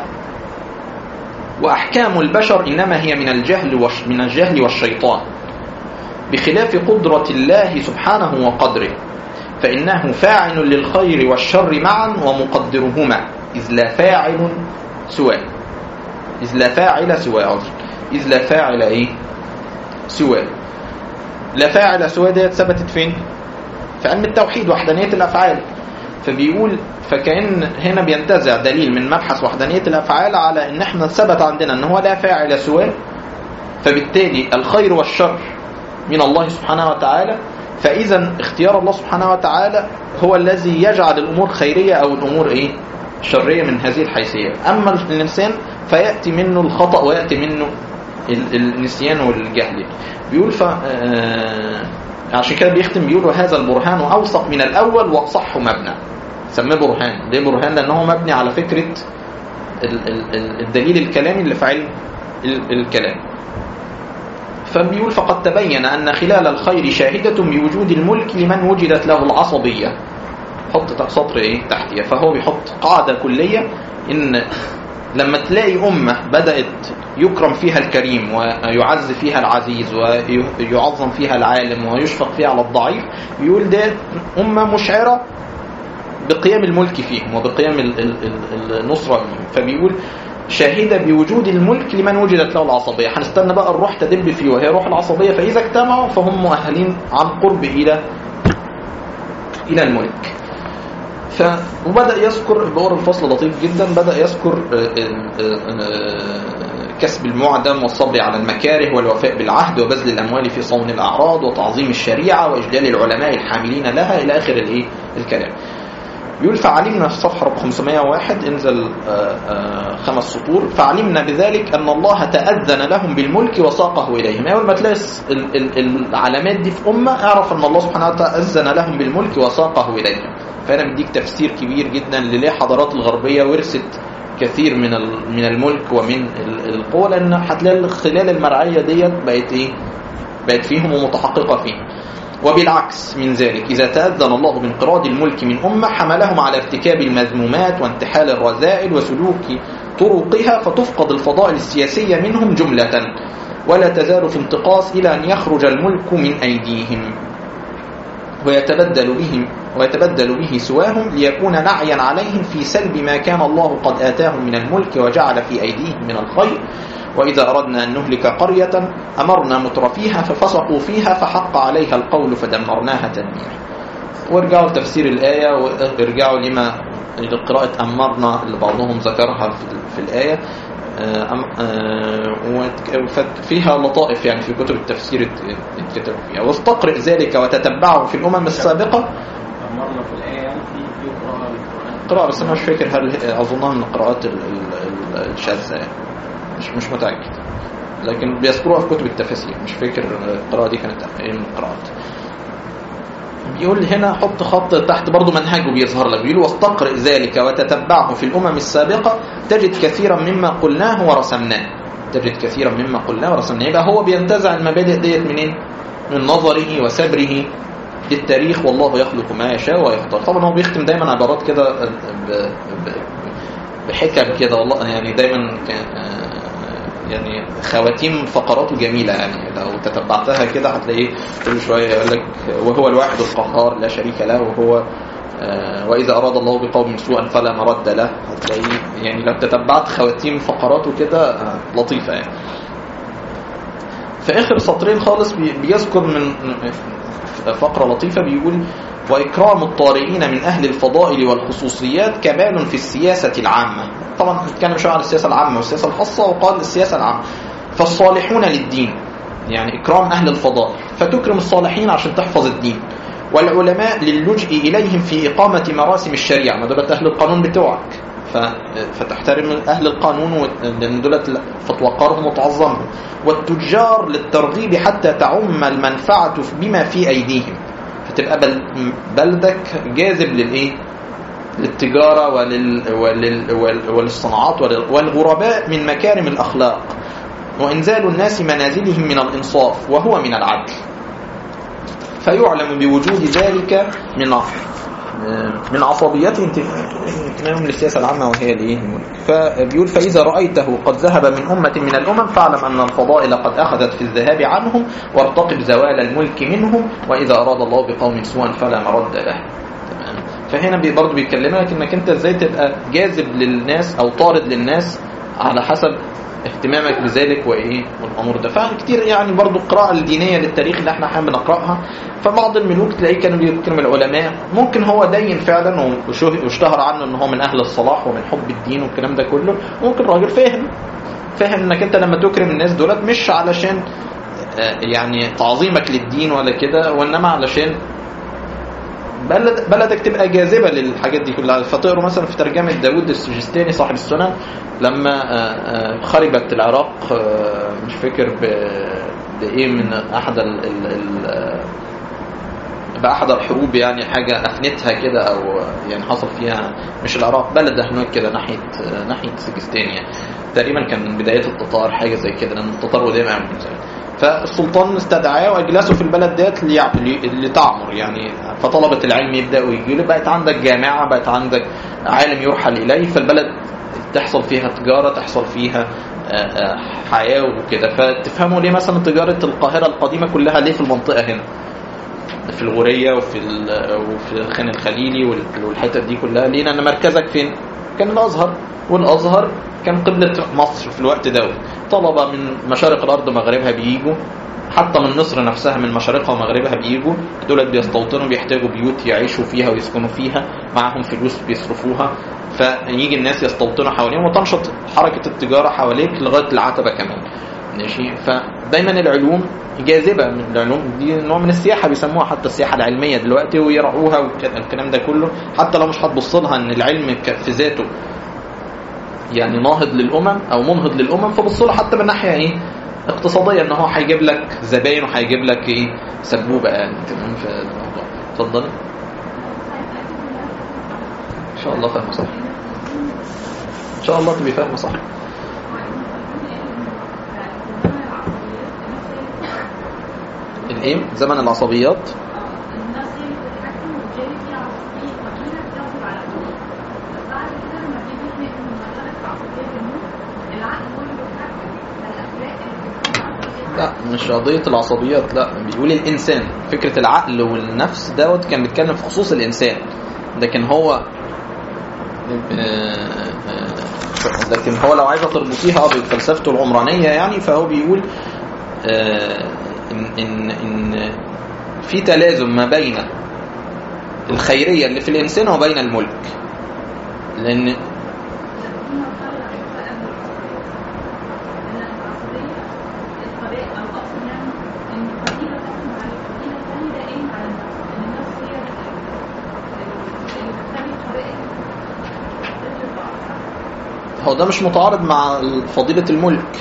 وأحكام البشر إنما هي من الجهل وش من الجهل والشيطان بخلاف قدرة الله سبحانه وقدره فإنه فاعل للخير والشر معا ومقدرهما إذ لا فاعل سواه إذ لا فاعل سواه إذ لا فاعل إيه سواه لا فاعل سواه ديت ثبتت فين في علم التوحيد وحدانية الأفعال فبيقول فكأن هنا بينتزع دليل من مبحث وحدانية الأفعال على إن احنا ثبت عندنا إن هو لا فاعل سواه فبالتالي الخير والشر من الله سبحانه وتعالى فإذا اختيار الله سبحانه وتعالى هو الذي يجعل الأمور خيرية أو الأمور إيه شرية من هذه الحيثية أما الإنسان فيأتي منه الخطأ ويأتي منه ال- النسيان والجهل بيقول ف... آه، عشان كده بيختم بيقول وهذا البرهان أوثق من الأول وأصح مبنى سماه برهان ليه برهان لأنه مبني على فكرة ال- ال- ال- الدليل الكلامي اللي في علم ال- الكلام فبيقول فقد تبين أن خلال الخير شاهدة بوجود الملك لمن وجدت له العصبية حط سطر ايه تحتيها فهو بيحط قاعدة كلية ان لما تلاقي أمة بدأت يكرم فيها الكريم ويعز فيها العزيز ويعظم فيها العالم ويشفق فيها على الضعيف بيقول ده أمة مشعرة بقيام الملك فيهم وبقيام ال- ال- ال- النصرة فيهم فبيقول شاهدة بوجود الملك لمن وجدت له العصبية هنستنى بقى الروح تدب فيه وهي روح العصبية فإذا اجتمعوا فهم مؤهلين عن قرب إلى إلى الملك ف وبدأ يذكر بقول الفصل لطيف جدا بدأ يذكر آه، آه، آه، كسب المعدم والصبر على المكاره والوفاء بالعهد وبذل الأموال في صون الأعراض وتعظيم الشريعة وإجلال العلماء الحاملين لها إلى آخر الإيه الكلام يقول فعلمنا في صفحة رقم 501 انزل آه، آه، خمس سطور فعلمنا بذلك أن الله تأذن لهم بالملك وساقه إليهم أول ما تلاقي الس- ال- ال- العلامات دي في أمة اعرف أن الله سبحانه وتعالى أذن لهم بالملك وساقه إليهم فأنا مديك تفسير كبير جدا لليه حضارات الغربية ورثت كثير من ال- من الملك ومن ال- القوة لأن هتلاقي خلال المرعية ديت بقت إيه بقت فيهم ومتحققة فيهم وبالعكس من ذلك إذا تأذن الله بانقراض الملك من أمة حملهم على ارتكاب المذمومات وانتحال الرذائل وسلوك طرقها فتفقد الفضائل السياسية منهم جملة ولا تزال في انتقاص إلى أن يخرج الملك من أيديهم ويتبدل بهم ويتبدل به سواهم ليكون نعيا عليهم في سلب ما كان الله قد آتاهم من الملك وجعل في أيديهم من الخير وإذا أردنا أن نهلك قرية أمرنا مترفيها ففسقوا فيها فحق عليها القول فدمرناها تدميرا وارجعوا لتفسير الآية وارجعوا لما لقراءة أمرنا اللي بعضهم ذكرها في, في الآية آه، أم- آه، وت- فت- فيها لطائف يعني في كتب التفسير ات- اتكتب فيها واستقرئ ذلك وتتبعه في الأمم السابقة مرة في الآية يعني في في قراءة للقرآن قراءة بس أنا مش فاكر هل أظنها من القراءات ال- ال- ال- الشاذة يعني مش مش متأكد لكن بيذكروها في كتب التفاسير مش فاكر القراءة دي كانت ايه من القراءات بيقول هنا حط خط تحت برضو منهجه بيظهر لك بيقول واستقرئ ذلك وتتبعه في الأمم السابقة تجد كثيرا مما قلناه ورسمناه تجد كثيرا مما قلناه ورسمناه يبقى هو بينتزع المبادئ ديت منين من نظره وسبره للتاريخ والله يخلق ما يشاء ويختار طبعا هو بيختم دايما عبارات كده ب- ب- بحكم كده والله يعني دايما كان آه، يعني خواتيم فقراته جميلة يعني لو تتبعتها كده هتلاقيه كل شوية يقول لك وهو الواحد القهار لا شريك له وهو آه، وإذا أراد الله بقوم سوءا فلا مرد له هتلاقيه يعني لو تتبعت خواتيم فقراته كده آه، لطيفة يعني في آخر سطرين خالص بي- بيذكر من فقرة لطيفة بيقول وإكرام الطارئين من أهل الفضائل والخصوصيات كمال في السياسة العامة طبعا اتكلم شوية عن السياسة العامة والسياسة الخاصة وقال السياسة العامة فالصالحون للدين يعني إكرام أهل الفضائل فتكرم الصالحين عشان تحفظ الدين والعلماء للجوء إليهم في إقامة مراسم الشريعة ما دولت أهل القانون بتوعك ف... فتحترم أهل القانون و... لأن دولت فتوقرهم وتعظمهم والتجار للترغيب حتى تعم المنفعة بما في أيديهم فتبقى بل... بلدك جاذب للإيه للتجارة ولل... ولل... ول... وللصناعات ولل... والغرباء من مكارم الأخلاق وإنزال الناس منازلهم من الإنصاف وهو من العدل فيعلم بوجود ذلك من من عصبيته انتمائهم للسياسة العامة وهي الايه الملك فبيقول فإذا رأيته قد ذهب من أمة من الأمم فاعلم أن الفضائل قد أخذت في الذهاب عنهم وارتقب زوال الملك منهم وإذا أراد الله بقوم سوءا فلا مرد له تمام فهنا بي- برضه بيكلمك انك انت ازاي تبقى جاذب للناس او طارد للناس على حسب اهتمامك بذلك وايه والامور ده فكتير يعني برضو القراءه الدينيه للتاريخ اللي احنا احيانا بنقراها فبعض الملوك تلاقيه كانوا بيكرم العلماء ممكن هو دين فعلا وشه- واشتهر عنه ان هو من اهل الصلاح ومن حب الدين والكلام ده كله ممكن راجل فاهم فاهم انك انت لما تكرم الناس دولت مش علشان آه، يعني تعظيمك للدين ولا كده وانما علشان بلد بلدك تبقى جاذبة للحاجات دي كلها فتقروا مثلا في ترجمة داود السجستاني صاحب السنن لما آه، آه، خربت العراق آه، مش فاكر ب- بإيه من أحد ال ال ال بأحد الحروب يعني حاجة أفنتها كده أو يعني حصل فيها مش العراق بلد هناك كده ناحية ناحية سجستان يعني تقريبا كان من بداية التتار حاجة زي كده لأن التتار قدام قوي من زمان فالسلطان استدعاه واجلسه في البلد ديت ليع- لي- لتعمر يعني فطلبة العلم يبدأوا يجوا بقت عندك جامعة بقت عندك عالم يرحل إليه فالبلد تحصل فيها تجارة تحصل فيها آه، آه، حياة وكده فتفهموا ليه مثلا تجارة القاهرة القديمة كلها ليه في المنطقة هنا في الغورية وفي ال- وفي خان الخليلي وال- والحتت دي كلها ليه لأن مركزك فين كان الأزهر والأزهر كان قبلة مصر في الوقت دوت طلبة من مشارق الأرض ومغربها بيجوا حتى من مصر نفسها من مشارقها ومغربها بيجوا دولت بيستوطنوا بيحتاجوا بيوت يعيشوا فيها ويسكنوا فيها معاهم فلوس بيصرفوها فيجي الناس يستوطنوا حواليهم وتنشط حركة التجارة حواليك لغاية العتبة كمان ماشي فدايما العلوم جاذبة من العلوم دي نوع من السياحة بيسموها حتى السياحة العلمية دلوقتي ويرعوها والكلام ده كله حتى لو مش هتبص لها ان العلم ك- في ذاته يعني ناهض للامم او منهض للامم فبص له حتى من ناحيه ايه اقتصاديه ان هو هيجيب لك زباين وهيجيب لك ايه سبوبه يعني تمام في الموضوع اتفضل ان شاء الله فاهمه صح ان شاء الله تبقي فاهمه صح الايه زمن العصبيات لا مش قضية العصبيات لا بيقول الإنسان فكرة العقل والنفس دوت كان بيتكلم في خصوص الإنسان لكن هو آه، آه، لكن هو لو عايزة تربطيها بفلسفته العمرانية يعني فهو بيقول آه، إن, إن, إن في تلازم ما بين الخيرية اللي في الإنسان وبين الملك لأن هو ده مش متعارض مع فضيلة الملك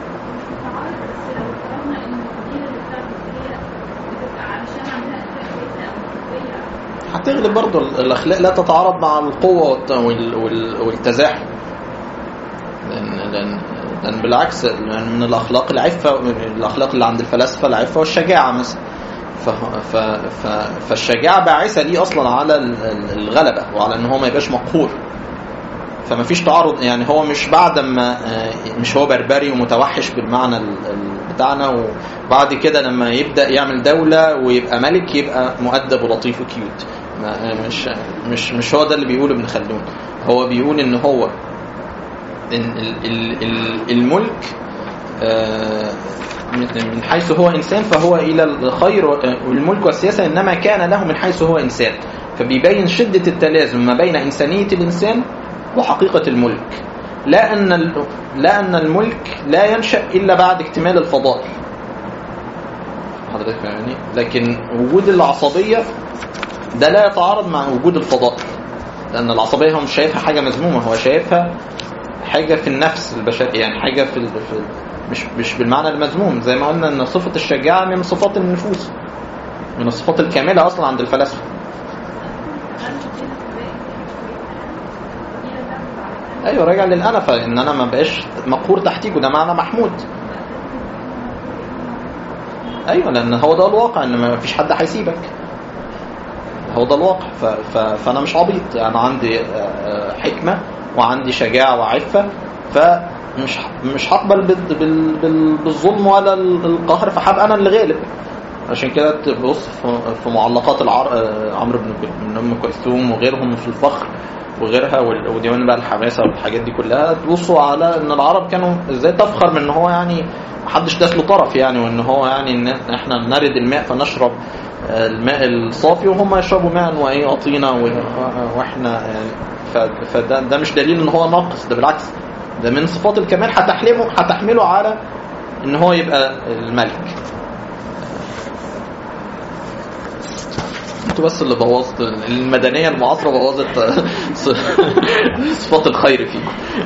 هتغلب برضه الأخلاق لا تتعارض مع القوة والت- وال- وال- والتزاحم لأن, لأن, لأن بالعكس لأن من الأخلاق العفة من الأخلاق اللي عند الفلاسفة العفة والشجاعة مثلا ف ف ف فالشجاعة باعثة ليه أصلا على ال- ال- الغلبة وعلى إن هو ما يبقاش مقهور فما فيش تعارض يعني هو مش بعد ما آه، مش هو بربري ومتوحش بالمعنى ال- ال- بتاعنا وبعد كده لما يبدأ يعمل دولة ويبقى ملك يبقى مؤدب ولطيف وكيوت ما- مش مش مش هو ده اللي بيقوله ابن خلدون هو بيقول ان هو إن ال- ال- ال- الملك آه، من من حيث هو إنسان فهو إلى الخير والملك والسياسة إنما كان له من حيث هو إنسان فبيبين شدة التلازم ما بين إنسانية الإنسان وحقيقة الملك لا أن ال- لا أن الملك لا ينشأ إلا بعد اكتمال الفضائل حضرتك فاهمني لكن وجود العصبية ده لا يتعارض مع وجود الفضائل لأن العصبية هو مش شايفها حاجة مذمومة هو شايفها حاجة في النفس البشري يعني حاجة في, ال... في ال... مش مش بالمعنى المذموم زي ما قلنا ان صفة الشجاعة من صفات النفوس من الصفات الكاملة اصلا عند الفلاسفة ايوه راجع للانفة ان انا ما بقاش مقهور تحتيك وده معنى محمود ايوه لان هو ده الواقع ان ما فيش حد هيسيبك هو ده الواقع ف... ف... فانا مش عبيط انا عندي آه، حكمه وعندي شجاعه وعفه فمش ه- مش هقبل بال... بال... بال... بالظلم ولا ال- القهر فهبقى انا اللي غالب عشان كده تبص في- في معلقات العر... آه، عمرو بن بن ام كلثوم وغيرهم في الفخر وغيرها وال- وديوان بقى الحماسه والحاجات دي كلها تبصوا على ان العرب كانوا ازاي تفخر من ان هو يعني محدش داس له طرف يعني وان هو يعني ان احنا نرد الماء فنشرب آه، الماء الصافي وهم يشربوا ماء وايه قطينا و- واحنا يعني ف- فده ده مش دليل ان هو ناقص ده بالعكس ده من صفات الكمال هتحلمه هتحمله على ان هو يبقى الملك انتوا بس اللي بوظت المدنيه المعاصره بوظت صفات الخير فيه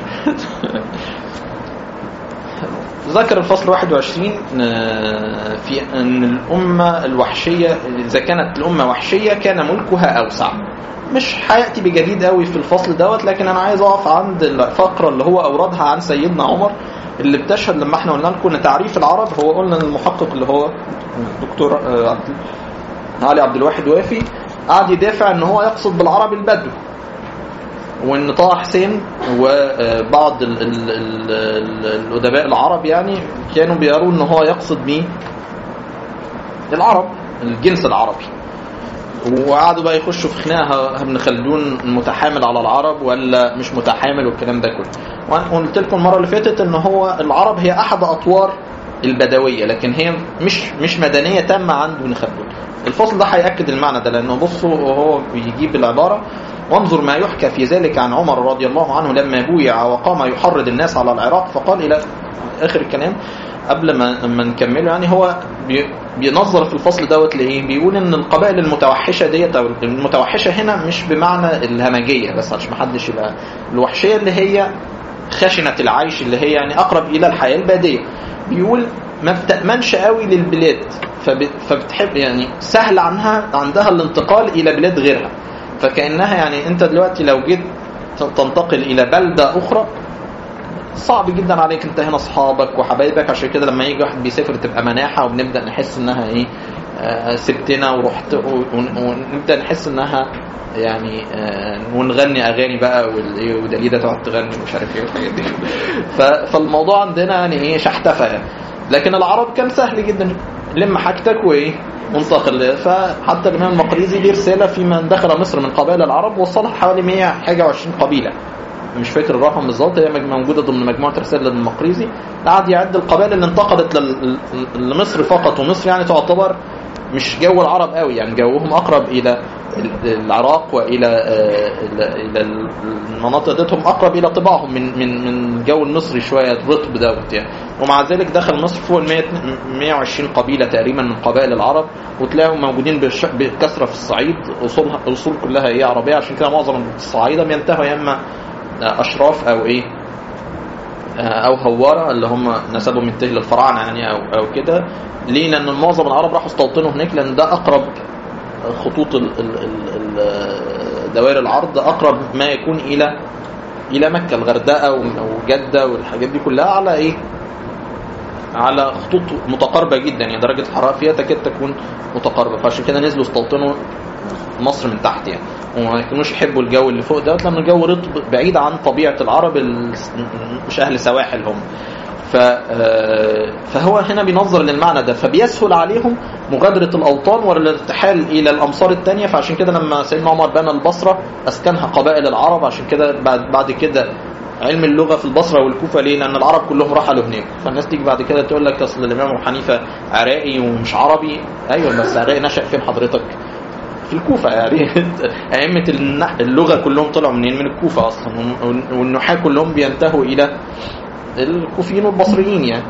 ذكر الفصل 21 آه، في ان الامه الوحشيه اذا كانت الامه وحشيه كان ملكها اوسع مش هياتي بجديد قوي في الفصل دوت لكن انا عايز اقف عند الفقره اللي هو اوردها عن سيدنا عمر اللي بتشهد لما احنا قلنا لكم ان تعريف العرب هو قلنا المحقق اللي هو الدكتور آه، عبد علي عبد الواحد وافي قعد يدافع ان هو يقصد بالعرب البدو وان طه حسين وبعض ال- ال- ال- ال- الادباء العرب يعني كانوا بيروا ان هو يقصد مين العرب الجنس العربي وقعدوا بقى يخشوا في خناقه ابن خلدون متحامل على العرب ولا مش متحامل والكلام ده كله وقلت لكم المره اللي فاتت ان هو العرب هي احد اطوار البدويه لكن هي مش مش مدنيه تامه عند ابن خلدون الفصل ده هياكد المعنى ده لانه بصوا وهو بيجيب العباره وانظر ما يحكى في ذلك عن عمر رضي الله عنه لما بويع وقام يحرض الناس على العراق فقال الى اخر الكلام قبل ما ما نكمله يعني هو بي- بينظر في الفصل دوت لايه بيقول ان القبائل المتوحشه ديت او المتوحشه هنا مش بمعنى الهمجيه بس عشان ما حدش يبقى الوحشيه اللي هي خشنه العيش اللي هي يعني اقرب الى الحياه الباديه بيقول ما بتامنش قوي للبلاد فب- فبتحب يعني سهل عنها عندها الانتقال الى بلاد غيرها فكانها يعني انت دلوقتي لو جيت تنتقل الى بلده اخرى صعب جدا عليك انت هنا اصحابك وحبايبك عشان كده لما يجي واحد بيسافر تبقى مناحه وبنبدا نحس انها ايه آه، سبتنا ورحت ون- ونبدا نحس انها يعني آه، ونغني اغاني بقى وال- ودليده تقعد تغني ومش عارف ايه والحاجات دي ف- فالموضوع عندنا يعني ايه شحتفه يعني لكن العرب كان سهل جدا لم حاجتك وايه منتقل فحتى الامام المقريزي ليه رساله في من دخل مصر من قبائل العرب وصلها حوالي 100 حاجه و20 قبيله مش فاكر الرقم بالظبط هي مج- موجوده ضمن مجموعه رسائل المقريزي قعد يعد القبائل اللي انتقلت لل- لمصر فقط ومصر يعني تعتبر مش جو العرب قوي يعني جوهم اقرب الى ال- العراق والى آه، الى إلى المناطق ديتهم اقرب الى طباعهم من من من الجو المصري شويه الرطب دوت يعني ومع ذلك دخل مصر فوق ال 100 120 قبيله تقريبا من قبائل العرب وتلاقيهم موجودين بالش- بكثره في الصعيد اصولها الاصول كلها هي عربيه عشان كده معظم الصعايده بينتهوا يا اما اشراف او ايه او هواره اللي هم نسبوا من تهل الفراعنه يعني او او كده ليه لان معظم العرب راحوا استوطنوا هناك لان ده اقرب خطوط ال- ال- ال- ال- دوائر العرض اقرب ما يكون الى الى مكه الغردقه وجده والحاجات دي كلها على ايه على خطوط متقاربه جدا يعني درجه الحراره فيها تكاد تكون متقاربه فعشان كده نزلوا استوطنوا مصر من تحت يعني وما يكونوش يحبوا الجو اللي فوق دوت لان الجو رطب بعيد عن طبيعه العرب ال- مش اهل سواحل هم ف آه، فهو هنا بينظر للمعنى ده فبيسهل عليهم مغادره الاوطان والارتحال الى الامصار الثانيه فعشان كده لما سيدنا عمر بنى البصره اسكنها قبائل العرب عشان كده بعد بعد كده علم اللغه في البصره والكوفه ليه؟ لان العرب كلهم رحلوا هناك فالناس تيجي بعد كده تقول لك اصل الامام ابو حنيفه عراقي ومش عربي ايوه بس عراقي نشا فين حضرتك؟ في الكوفة يعني أئمة النح- اللغة كلهم طلعوا منين من الكوفة أصلا وال- والنحاة كلهم بينتهوا إلى الكوفيين والبصريين يعني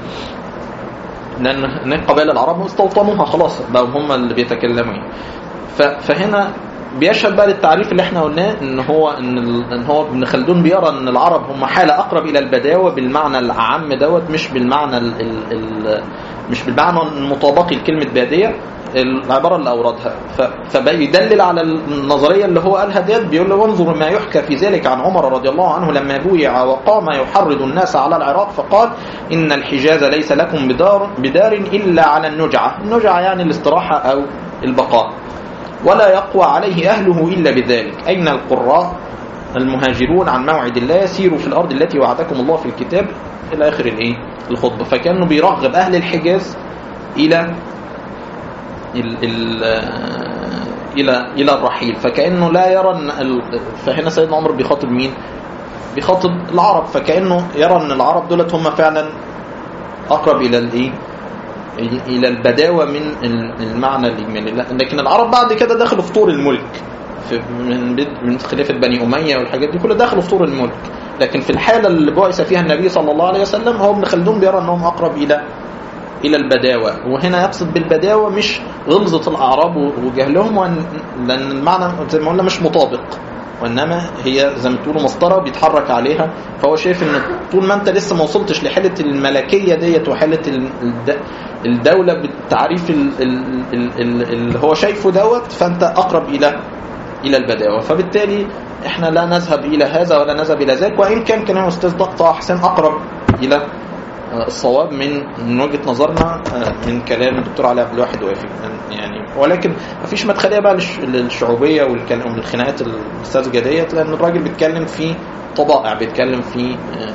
لأن هناك قبائل العرب استوطنوها خلاص بقوا هم اللي بيتكلموا يعني ف- فهنا بيشهد بقى للتعريف اللي احنا قلناه ان هو ان ال- ان هو ابن خلدون بيرى ان العرب هم حاله اقرب الى البداوه بالمعنى العام دوت مش بالمعنى ال ال ال مش بالمعنى المطابقي لكلمه باديه العباره اللي اوردها ف- فبيدلل على النظريه اللي هو قالها ديت بيقول له انظر ما يحكى في ذلك عن عمر رضي الله عنه لما بويع وقام يحرض الناس على العراق فقال ان الحجاز ليس لكم بدار بدار الا على النجعه، النجعه يعني الاستراحه او البقاء. ولا يقوى عليه أهله إلا بذلك أين القراء المهاجرون عن موعد الله سيروا في الأرض التي وعدكم الله في الكتاب إلى آخر الإيه الخطبة فكأنه بيرغب أهل الحجاز إلى ال ال إلى إلى الرحيل فكأنه لا يرى أن ال- فهنا سيدنا عمر بيخاطب مين؟ بيخاطب العرب فكأنه يرى أن العرب دولت هم فعلا أقرب إلى الإيه؟ إلى البداوة من المعنى الإجمالي لا، لكن العرب بعد كده دخلوا في طور الملك في من بد- من خلافة بني أمية والحاجات دي كلها دخلوا في طور الملك لكن في الحالة اللي بعث فيها النبي صلى الله عليه وسلم هو ابن خلدون بيرى أنهم أقرب إلى إلى البداوة وهنا يقصد بالبداوة مش غلظة الأعراب وجهلهم وأن لأن المعنى زي ما قلنا مش مطابق وإنما هي زي ما تقولوا مسطرة بيتحرك عليها فهو شايف إن طول ما أنت لسه ما وصلتش لحالة الملكية ديت وحالة ال- الد- الدولة بالتعريف ال- ال- ال- ال- اللي هو شايفه دوت فأنت أقرب إلى إلى البداوة فبالتالي إحنا لا نذهب إلى هذا ولا نذهب إلى ذاك وإن كان كلام أستاذ طه حسين أقرب إلى الصواب من من وجهه نظرنا آه، من كلام الدكتور علي عبد الواحد وافي يعني ولكن مفيش مدخليه بقى للش- للشعوبيه والكلام والخناقات الساذجه ديت لان الراجل بيتكلم في طبائع بيتكلم في آه،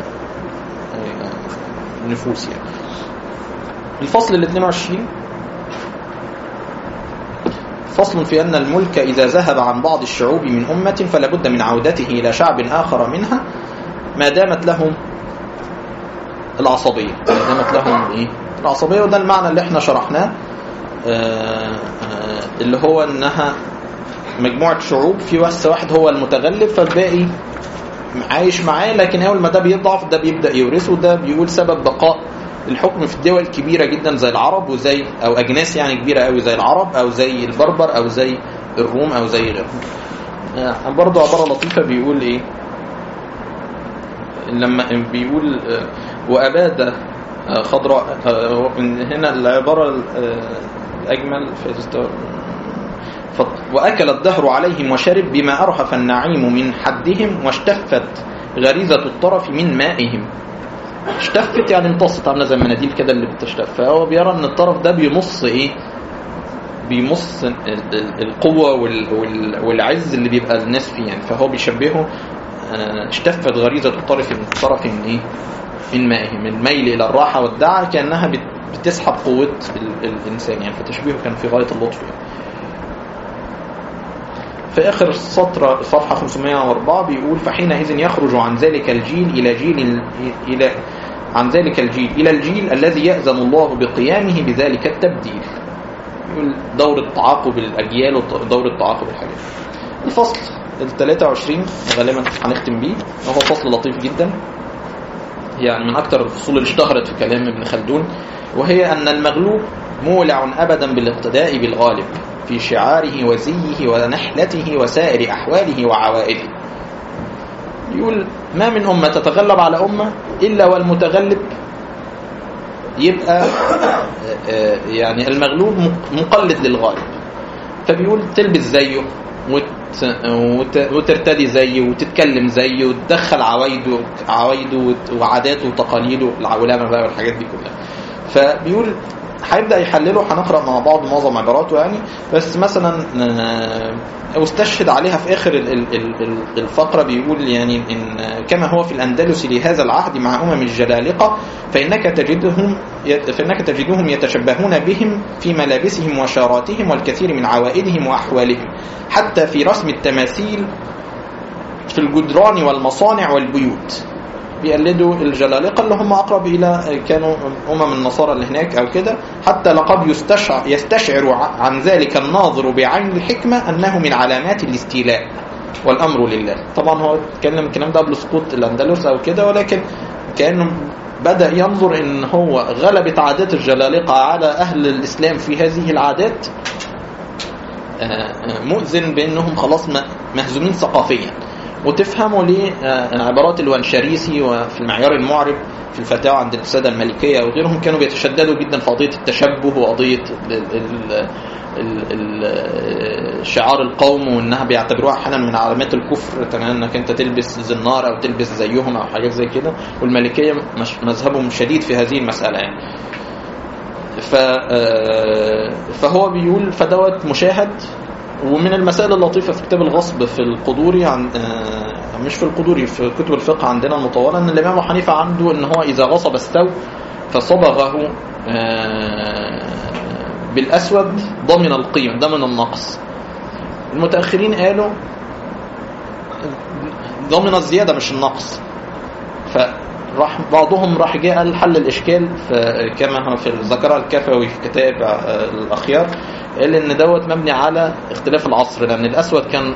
آه، نفوس يعني الفصل ال 22 فصل في أن الملك إذا ذهب عن بعض الشعوب من أمة فلا بد من عودته إلى شعب آخر منها ما دامت لهم العصبية دامت لهم ايه العصبية وده المعنى اللي احنا شرحناه آه، آه، اللي هو انها مجموعة شعوب في بس واحد هو المتغلب فالباقي عايش معاه لكن اول ما ده بيضعف ده بيبدأ يورثه ده بيقول سبب بقاء الحكم في الدول كبيرة جدا زي العرب وزي او اجناس يعني كبيرة قوي زي العرب او زي البربر او زي الروم او زي غيرهم آه، برضه عبارة لطيفة بيقول ايه لما بيقول آه، وأباد آه، خضراء آه، هو من هنا العبارة آه، الأجمل في است- ف- وأكل الدهر عليهم وشرب بما أرهف النعيم من حدهم واشتفت غريزة الطرف من مائهم اشتفت يعني امتصت عامله زي المناديل كده اللي بتشتف فهو بيرى ان الطرف ده بيمص ايه بيمص ال- ال- القوه وال- وال- والعز اللي بيبقى الناس فيه يعني فهو بيشبهه آه، اشتفت غريزه الطرف من طرف من ايه من مائهم الميل الى الراحه والدعه كانها بت- بتسحب قوه ال- الانسان يعني فتشبيهه كان في غايه اللطف يعني. في آخر سطر صفحة 504 بيقول فحينئذ يخرج عن ذلك الجيل إلى جيل إلى عن ذلك الجيل إلى الجيل الذي يأذن الله بقيامه بذلك التبديل يقول دور التعاقب الأجيال ودور التعاقب الحاجات الفصل ال 23 غالبا هنختم بيه وهو فصل لطيف جدا يعني من أكثر الفصول اللي اشتهرت في كلام ابن خلدون وهي أن المغلوب مولع أبدا بالاقتداء بالغالب في شعاره وزيه ونحلته وسائر أحواله وعوائده يقول ما من أمة تتغلب على أمة إلا والمتغلب يبقى آه، يعني المغلوب مقلد للغالب فبيقول تلبس زيه وت... وت... وترتدي زيه وتتكلم زيه وتدخل عوايده عوايده وت- وعاداته وتقاليده العولمه بقى والحاجات دي كلها فبيقول هيبدا يحلله هنقرا مع بعض معظم عباراته يعني بس مثلا آه، واستشهد عليها في اخر ال- ال- ال- ال- الفقره بيقول يعني ان كما هو في الاندلس لهذا العهد مع امم الجلالقه فانك تجدهم يت- فانك تجدهم يتشبهون بهم في ملابسهم وشاراتهم والكثير من عوائدهم واحوالهم حتى في رسم التماثيل في الجدران والمصانع والبيوت بيقلدوا الجلالقة اللي هم أقرب إلى كانوا أمم النصارى اللي هناك أو كده حتى لقد يستشعر, يستشعر ع- عن ذلك الناظر بعين الحكمة أنه من علامات الاستيلاء والأمر لله طبعا هو اتكلم الكلام ده قبل سقوط الأندلس أو كده ولكن كأنه بدأ ينظر ان هو غلبت عادات الجلالقة على أهل الإسلام في هذه العادات آه، آه، مؤذن بأنهم خلاص م- مهزومين ثقافيا وتفهموا ليه آه، عبارات الوانشاريسي وفي المعيار المعرب في الفتاوى عند السادة الملكية وغيرهم كانوا بيتشددوا جدا في قضية التشبه وقضية ال- ال- ال- ال- شعار القوم وانها بيعتبروها احيانا من علامات الكفر تمام انك انت تلبس زنار او تلبس زيهم او حاجات زي كده والملكيه مش مذهبهم شديد في هذه المساله يعني ف آه، فهو بيقول فدوت مشاهد ومن المسائل اللطيفة في كتاب الغصب في القدوري عن آه، مش في القدوري في كتب الفقه عندنا المطولة ان الامام ابو حنيفة عنده ان هو اذا غصب استو فصبغه آه، بالاسود ضمن القيمة ضمن النقص المتأخرين قالوا ضمن الزيادة مش النقص فراح بعضهم راح جاء قال حل الاشكال في كما هو في ذكرها الكفوي في كتاب آه، الاخيار قال ان دوت مبني على اختلاف العصر لان الاسود كان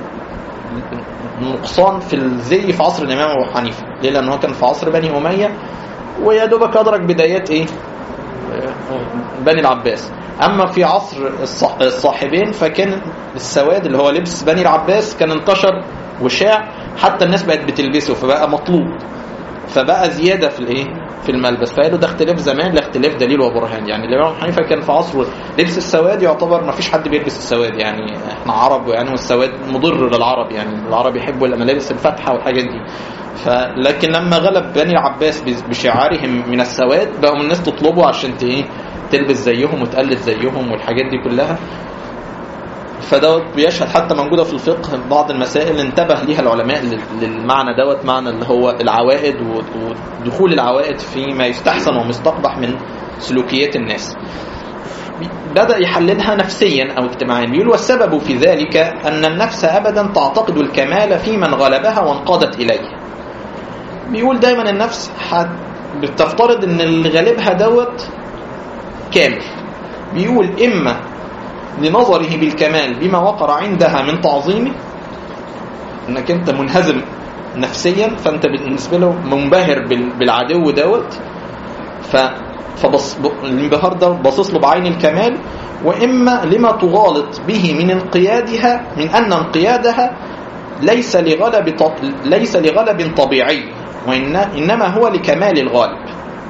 نقصان في الزي في عصر الامام ابو حنيفه ليه لان هو كان في عصر بني اميه ويا دوبك ادرك بدايات ايه آه، بني العباس اما في عصر الصح- الصاحبين فكان السواد اللي هو لبس بني العباس كان انتشر وشاع حتى الناس بقت بتلبسه فبقى مطلوب فبقى زياده في الايه في الملبس فقالوا ده اختلاف زمان لا اختلاف دليل وبرهان يعني الامام أبو حنيفه كان في عصره لبس السواد يعتبر ما فيش حد بيلبس السواد يعني احنا عرب يعني والسواد مضر للعرب يعني العرب يحبوا الملابس الفاتحه والحاجات دي فلكن لما غلب بني العباس بشعارهم من السواد بقوا الناس تطلبه عشان ت- ايه تلبس زيهم وتقلد زيهم والحاجات دي كلها فدوت بيشهد حتى موجوده في الفقه بعض المسائل انتبه ليها العلماء لل- للمعنى دوت معنى اللي هو العوائد و- ودخول العوائد فيما يستحسن ومستقبح من سلوكيات الناس بدأ يحللها نفسيا أو اجتماعيا بيقول والسبب في ذلك أن النفس أبدا تعتقد الكمال في من غلبها وانقادت إليه بيقول دايما النفس حت بتفترض ان اللي غالبها دوت كامل بيقول إما لنظره بالكمال بما وقر عندها من تعظيمه انك انت منهزم نفسيا فانت بالنسبه له منبهر بال- بالعدو دوت ف فبص ب- الانبهار ده باصص له بعين الكمال واما لما تغالط به من انقيادها من ان انقيادها ليس لغلب ط... ليس لغلب طبيعي وإن... انما هو لكمال الغالب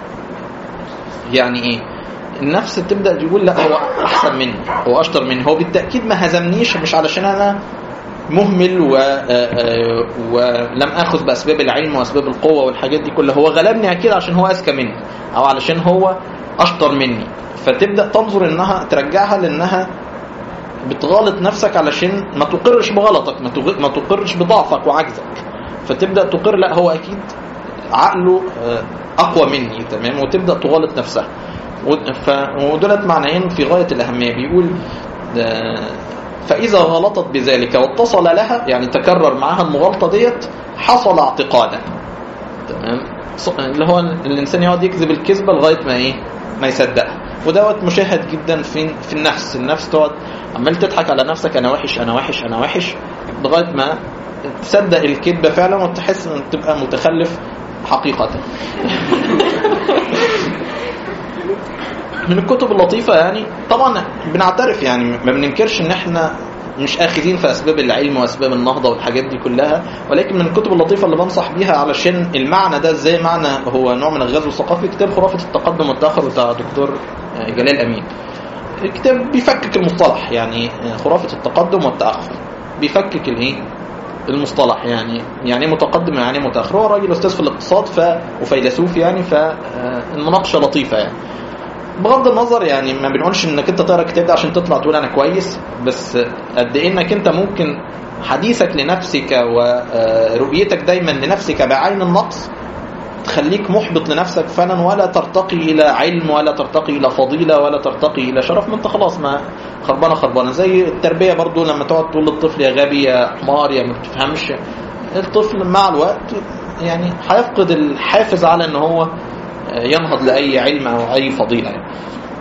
يعني ايه النفس تبدا تقول لا هو احسن مني هو اشطر مني هو بالتاكيد ما هزمنيش مش علشان انا مهمل و... آه، آه، ولم اخذ باسباب العلم واسباب القوه والحاجات دي كلها هو غلبني اكيد عشان هو اذكى مني او علشان هو اشطر مني فتبدا تنظر انها ترجعها لانها بتغالط نفسك علشان ما تقرش بغلطك ما تغ- ما تقرش بضعفك وعجزك فتبدا تقر لا هو اكيد عقله آه، اقوى مني تمام وتبدا تغالط نفسها و- ف- ودولت معنيين في غايه الاهميه بيقول آه، فاذا غلطت بذلك واتصل لها يعني تكرر معها المغالطه ديت حصل اعتقادا تمام ص- اللي هو الانسان يقعد يكذب الكذبه لغايه ما ايه ما يصدقها ودوت مشاهد جدا في في النفس النفس تقعد عمال تضحك على نفسك انا وحش انا وحش انا وحش لغايه ما تصدق الكذبه فعلا وتحس ان تبقى متخلف حقيقه من الكتب اللطيفة يعني طبعا بنعترف يعني ما بننكرش ان احنا مش اخذين في اسباب العلم واسباب النهضة والحاجات دي كلها ولكن من الكتب اللطيفة اللي بنصح بيها علشان المعنى ده ازاي معنى هو نوع من الغزو الثقافي كتاب خرافة التقدم والتأخر بتاع دكتور جلال امين الكتاب بيفكك المصطلح يعني خرافة التقدم والتأخر بيفكك الايه المصطلح يعني يعني ايه متقدم يعني ايه متأخر هو راجل استاذ في الاقتصاد ف وفيلسوف يعني فالمناقشة لطيفة يعني بغض النظر يعني ما بنقولش انك انت تقرا الكتاب ده عشان تطلع تقول انا كويس بس قد ايه انك انت ممكن حديثك لنفسك ورؤيتك دايما لنفسك بعين النقص تخليك محبط لنفسك فعلا ولا ترتقي الى علم ولا ترتقي الى فضيله ولا ترتقي الى شرف ما انت خلاص ما خربانه خربانه زي التربيه برضو لما تقعد تقول للطفل يا غبي يا حمار يا ما بتفهمش الطفل مع الوقت يعني هيفقد الحافز على ان هو ينهض لأي علم أو أي فضيلة يعني.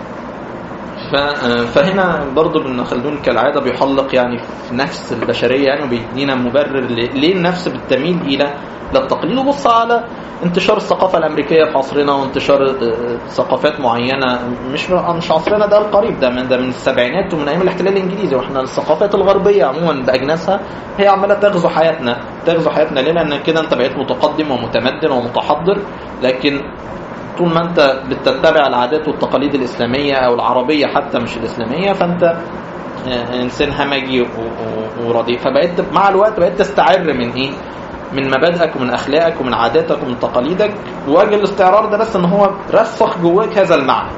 فهنا برضو ابن خلدون كالعادة بيحلق يعني في نفس البشرية يعني وبيدينا مبرر ليه النفس بتميل إلى التقليد وبص على انتشار الثقافة الأمريكية في عصرنا وانتشار ثقافات معينة مش مش عصرنا ده القريب ده من ده من السبعينات ومن أيام الاحتلال الإنجليزي واحنا الثقافات الغربية عموما بأجناسها هي عمالة تغزو حياتنا تغزو حياتنا ليه؟ لأن كده أنت بقيت متقدم ومتمدن ومتحضر لكن طول ما انت بتتبع العادات والتقاليد الإسلامية أو العربية حتى مش الإسلامية فأنت إنسان همجي ورديء فبقيت مع الوقت بقيت تستعر من إيه؟ من مبادئك ومن أخلاقك ومن عاداتك ومن تقاليدك وجه الاستعرار ده بس إن هو رسخ جواك هذا المعنى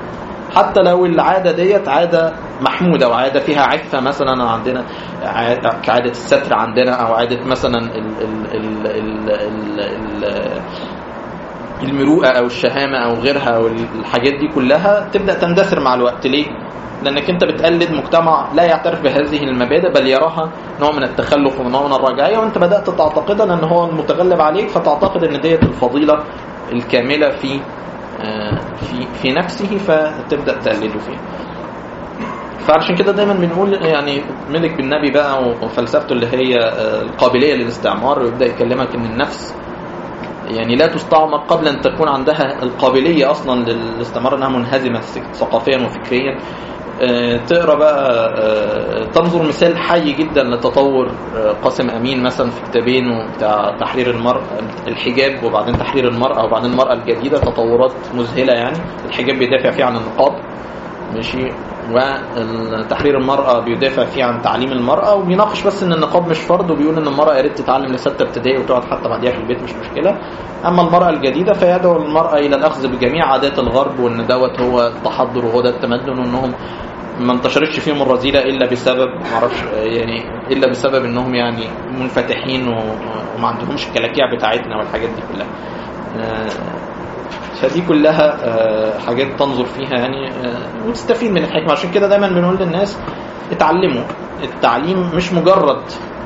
حتى لو العاده ديت عاده محموده وعاده فيها عفه مثلا عندنا عادة- كعاده الستر عندنا او عاده مثلا ال ال ال ال ال ال المروءه او الشهامه او غيرها او الحاجات دي كلها تبدا تندثر مع الوقت ليه؟ لانك انت بتقلد مجتمع لا يعترف بهذه المبادئ بل يراها نوع من التخلف ونوع من الرجعيه وانت بدات تعتقدها لان هو المتغلب عليك فتعتقد ان ديت الفضيله الكامله في آه، في في نفسه فتبدا تقلده فيه. فعشان كده دايما بنقول يعني ملك بالنبي بقى وفلسفته اللي هي آه، القابليه للاستعمار ويبدا يكلمك ان النفس يعني لا تستعمر قبل ان تكون عندها القابليه اصلا للاستعمار انها منهزمه ثقافيا وفكريا آه، تقرا بقى آه، تنظر مثال حي جدا لتطور آه، قاسم امين مثلا في كتابين بتاع تحرير المرأة الحجاب وبعدين تحرير المرأة وبعدين المرأة الجديدة تطورات مذهلة يعني الحجاب بيدافع فيه عن النقاب ماشي وتحرير المرأة بيدافع فيه عن تعليم المرأة وبيناقش بس ان النقاب مش فرض وبيقول ان المرأة يا ريت تتعلم لستة ابتدائي وتقعد حتى بعديها في البيت مش مشكلة اما المرأة الجديدة فيدعو المرأة الى الاخذ بجميع عادات الغرب وان دوت هو التحضر وهو ده التمدن وانهم ما انتشرتش فيهم الرذيلة الا بسبب معرفش يعني الا بسبب انهم يعني منفتحين و- وما عندهمش الكلاكيع بتاعتنا والحاجات دي كلها آه، فدي كلها آه، حاجات تنظر فيها يعني آه، وتستفيد من الحكمة عشان كده دايما بنقول للناس اتعلموا التعليم مش مجرد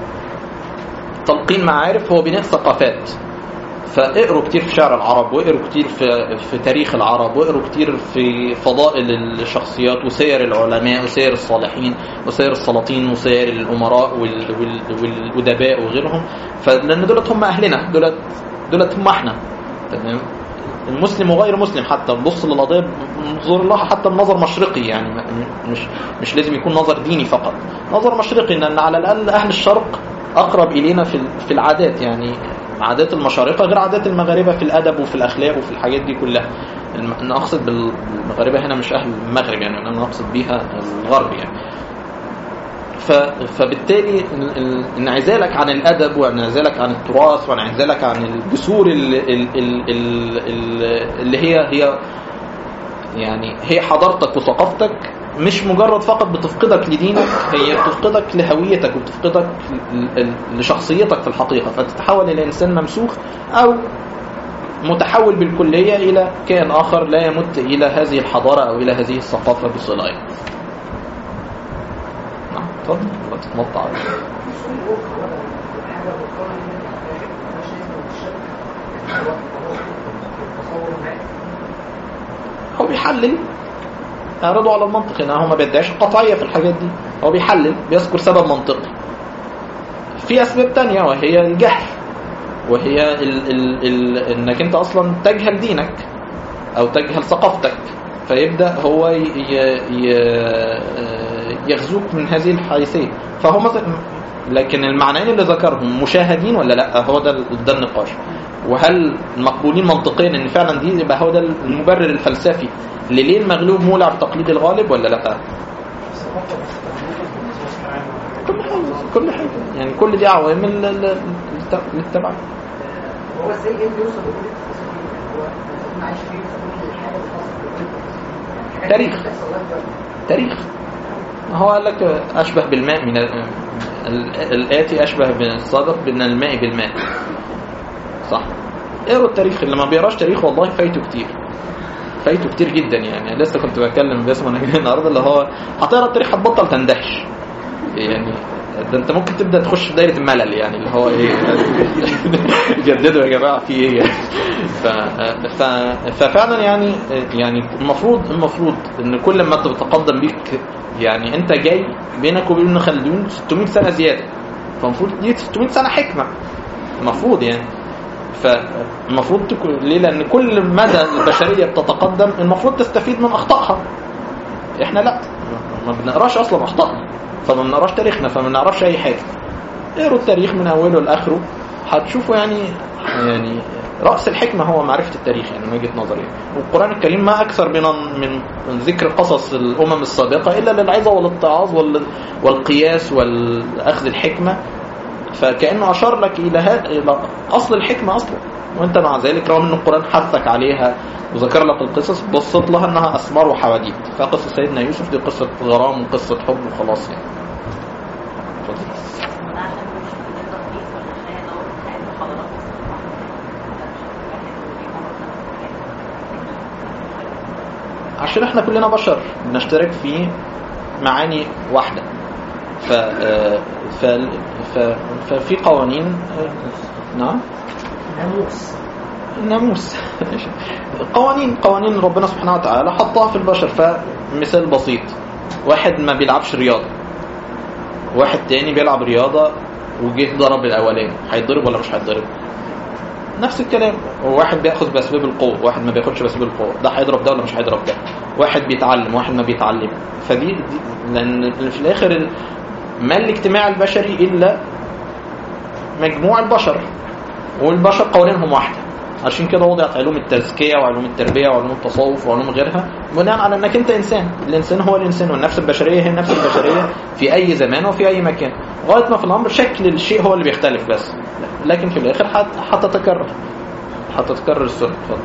تلقين معارف هو بناء ثقافات فاقروا كتير في شعر العرب واقروا كتير في, في تاريخ العرب واقروا كتير في فضائل الشخصيات وسير العلماء وسير الصالحين وسير السلاطين وسير الامراء وال وال والادباء وغيرهم فلان دولت هم اهلنا دولت دولت هم احنا تمام المسلم وغير مسلم حتى نبص للقضيه ننظر لها حتى بنظر مشرقي يعني م- مش مش لازم يكون نظر ديني فقط نظر مشرقي ان على الاقل اهل الشرق اقرب الينا في ال- في العادات يعني عادات المشارقه غير عادات المغاربه في الادب وفي الاخلاق وفي الحاجات دي كلها الم- انا اقصد بالمغاربه هنا مش اهل المغرب يعني انا اقصد بيها الغرب يعني ف... فبالتالي ال- ال- انعزالك عن الادب وانعزالك عن التراث وانعزالك عن الجسور ال- ال- ال- ال- ال- اللي هي هي يعني هي حضارتك وثقافتك مش مجرد فقط بتفقدك لدينك هي بتفقدك لهويتك وبتفقدك ل- ل- لشخصيتك في الحقيقه فتتحول الى انسان ممسوخ او متحول بالكليه الى كائن اخر لا يمت الى هذه الحضاره او الى هذه الثقافه بصله يعني. نعم اتفضل ولا تتنطع عليك. هو بيحلل اعرضوا على المنطق هنا هو ما بيدعيش القطعية في الحاجات دي هو بيحلل بيذكر سبب منطقي في أسباب تانية وهي الجهل وهي ال ال ال انك انت اصلا تجهل دينك او تجهل ثقافتك فيبدا هو ي ي يغزوك من هذه الحيثيه فهو مثلا لكن المعنيين اللي ذكرهم مشاهدين ولا لا هو ده ده النقاش وهل مقبولين منطقيا ان فعلا دي يبقى هو ده المبرر الفلسفي لليه المغلوب مولع بتقليد الغالب ولا لا كل حاجه كل حاجه يعني كل دي عوامل للتبع هو ازاي ايه اللي يوصل لكل التفاصيل دي؟ هو احنا عايش فيه كل حاجه بتحصل تاريخ تاريخ هو قال لك اشبه بالماء من ال- ال- الاتي اشبه بالسابق من الماء بالماء صح اقروا التاريخ اللي ما بيقراش تاريخ والله فايته كتير فايته كتير جدا يعني لسه كنت بتكلم باسم انا جاي النهارده اللي هو هتقرا التاريخ هتبطل تندهش يعني ده انت ممكن تبدا تخش في دايره الملل يعني اللي هو ايه جددوا يا جماعه في ايه يعني ف... ف... ففعلا يعني يعني المفروض المفروض ان كل ما انت بتتقدم بيك يعني انت جاي بينك وبين ابن خلدون 600 سنه زياده فالمفروض دي 600 سنه حكمه المفروض يعني فالمفروض تكون ليه لان كل مدى البشريه بتتقدم المفروض تستفيد من اخطائها احنا لا ما بنقراش اصلا اخطائنا فما بنقراش تاريخنا فما بنعرفش اي حاجه اقروا التاريخ من اوله لاخره هتشوفوا يعني يعني راس الحكمه هو معرفه التاريخ يعني من وجهه نظري يعني. والقران الكريم ما اكثر من من من ذكر قصص الامم السابقه الا للعظه والاتعاظ وال- والقياس والاخذ الحكمه فكانه اشار لك الى ها- الى اصل الحكمه اصلا وانت مع ذلك رغم ان القران حثك عليها وذكر لك القصص بصت لها انها اسمار وحواديت فقصه سيدنا يوسف دي قصه غرام وقصه حب وخلاص يعني اتفضل. وده عشان مش بنقدر فيه ولا عشان هي دورة حياة الحضارات عشان احنا كلنا بشر بنشترك في معاني واحدة ف آه، ف ف ففي قوانين آه، نعم ناموس الناموس قوانين قوانين ربنا سبحانه وتعالى حطها في البشر فمثال بسيط واحد ما بيلعبش رياضة واحد تاني بيلعب رياضة وجه ضرب الأولاني هيتضرب ولا مش هيتضرب نفس الكلام واحد بياخذ باسباب القوه واحد ما بياخدش باسباب القوه ده هيضرب ده ولا مش هيضرب ده واحد بيتعلم واحد ما بيتعلم فدي دي لان في الاخر ال- ما الاجتماع البشري الا مجموع البشر والبشر قوانينهم واحده عشان كده وضعت علوم التزكيه وعلوم التربيه وعلوم التصوف وعلوم غيرها بناء على انك انت انسان الانسان هو الانسان والنفس البشريه هي النفس البشريه في اي زمان وفي اي مكان لغايه ما في الامر شكل الشيء هو اللي بيختلف بس لكن في الاخر حت- هتتكرر هتتكرر السنه اتفضل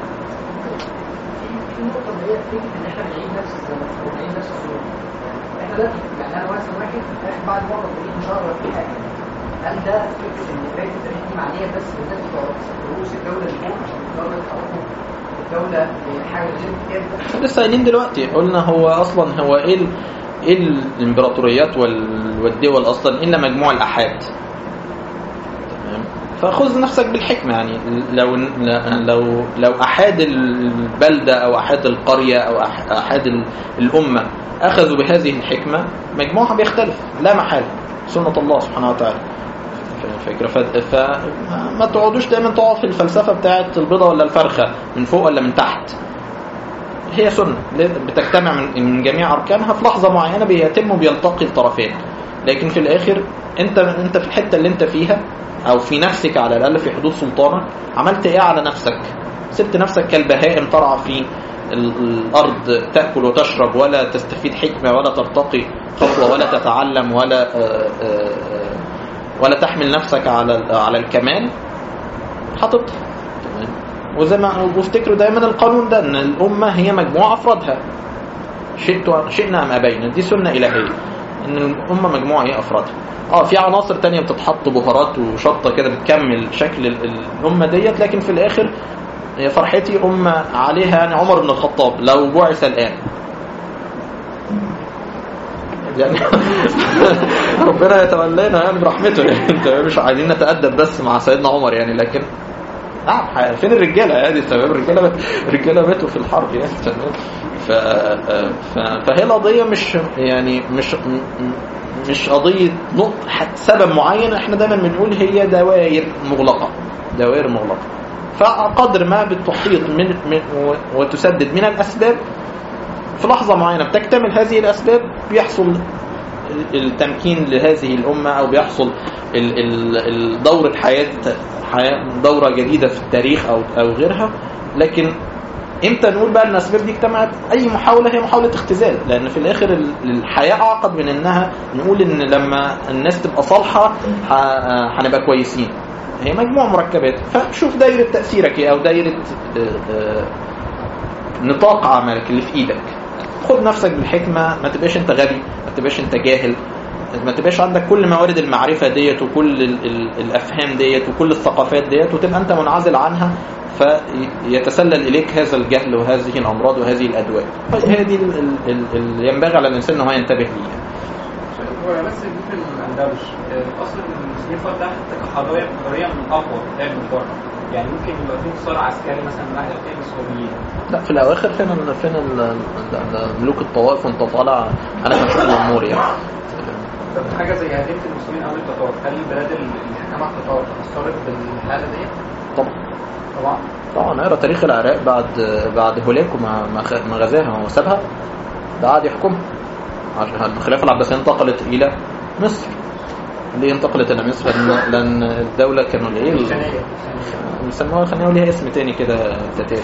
في نقطة اللي هي فكرة إن إحنا بنعيد نفس الزمن أو بنعيد نفس الظروف. إحنا دلوقتي يعني أنا مثلا واحد رايح بعد مرة بقيت مشهور في حاجة. هل ده فكرة إن قراية التاريخ دي معنية بس بالذات بتوع رؤوس الدولة اللي فوق عشان الدولة تحكم الدولة حاجة غير كده احنا لسه قايلين دلوقتي قلنا هو اصلا هو ايه ال- ايه الامبراطوريات وال- والدول اصلا الا مجموع الاحاد تمام فخذ نفسك بالحكمه يعني لو لو لو احاد البلده او احاد القريه او أح- احاد ال- الامه اخذوا بهذه الحكمه مجموعها بيختلف لا محاله سنه الله سبحانه وتعالى فكرة فما تقعدوش دايما تقعد في الفلسفة بتاعت البيضة ولا الفرخة من فوق ولا من تحت هي سنة بتجتمع من من جميع أركانها في لحظة معينة بيتم وبيلتقي الطرفين لكن في الآخر أنت أنت في الحتة اللي أنت فيها أو في نفسك على الأقل في حدود سلطانك عملت إيه على نفسك؟ سبت نفسك كالبهائم ترعى في ال- الأرض تأكل وتشرب ولا تستفيد حكمة ولا ترتقي خطوة ولا تتعلم ولا آه، آه، آه، ولا تحمل نفسك على على الكمال هتبطل تمام وزي ما وافتكروا دايما القانون ده ان الامه هي مجموعه افرادها شئت شئنا ام ابينا دي سنه الهيه ان الامه مجموعه هي افرادها اه في عناصر تانية بتتحط بهارات وشطه كده بتكمل شكل ال- ال- الامه ديت لكن في الاخر هي فرحتي امه عليها يعني عمر بن الخطاب لو بعث الان يعني ربنا يتولانا يعني برحمته يعني انت مش عايزين نتأدب بس مع سيدنا عمر يعني لكن نعم فين الرجاله يعني تمام الرجاله الرجاله ماتوا في الحرب يعني تمام ف... ف... فهي القضيه مش يعني مش م- مش قضيه نقط سبب معين احنا دايما بنقول هي دوائر مغلقه دوائر مغلقه فقدر ما بتحيط من, من و- وتسدد من الاسباب في لحظة معينة بتكتمل هذه الأسباب بيحصل التمكين لهذه الأمة أو بيحصل ال- ال- ال- دورة حياة حياة دورة جديدة في التاريخ أو أو غيرها لكن امتى نقول بقى ان الاسباب دي اجتمعت اي محاوله هي محاوله اختزال لان في الاخر ال- الحياه اعقد من انها نقول ان لما الناس تبقى صالحه ه- هنبقى كويسين هي مجموعه مركبات فشوف دايره تاثيرك ايه او دايره آه، آه، نطاق عملك اللي في ايدك خد نفسك بالحكمه ما تبقاش انت غبي ما تبقاش انت جاهل ما تبقاش عندك كل موارد المعرفه ديت وكل ال ال الافهام ديت وكل الثقافات ديت وتبقى انت منعزل عنها فيتسلل اليك هذا الجهل وهذه الامراض وهذه الادواء هي دي ال- ال- ال- اللي ينبغي على الانسان ان هو ينتبه ليها هو بس في الاندلس اصلا المسلمين في وقتها حتى كحضاريه حضاريه من اقوى لعب من بره يعني ممكن يبقى في انتصار عسكري مثلا من ناحيه القيم الصهيونيين لا في الاواخر فين ال فين ال- ال- ملوك الطوائف وانت طالع انا هشوف الامور يعني طب حاجه زي هزيمه المسلمين امام التتار هل البلاد اللي حكمها التتار تاثرت بالحاله ديت؟ طبعا طبعا طبعا اقرا تاريخ العراق بعد بعد هولاكو ما ما خ- ما غزاها هو سابها ده قعد يحكمها عشان الخلافه العباسيه انتقلت الى مصر ليه انتقلت الى مصر لان لان الدوله كانوا الايه ال- بيسموها خلينا نقول ليها اسم تاني كده تتات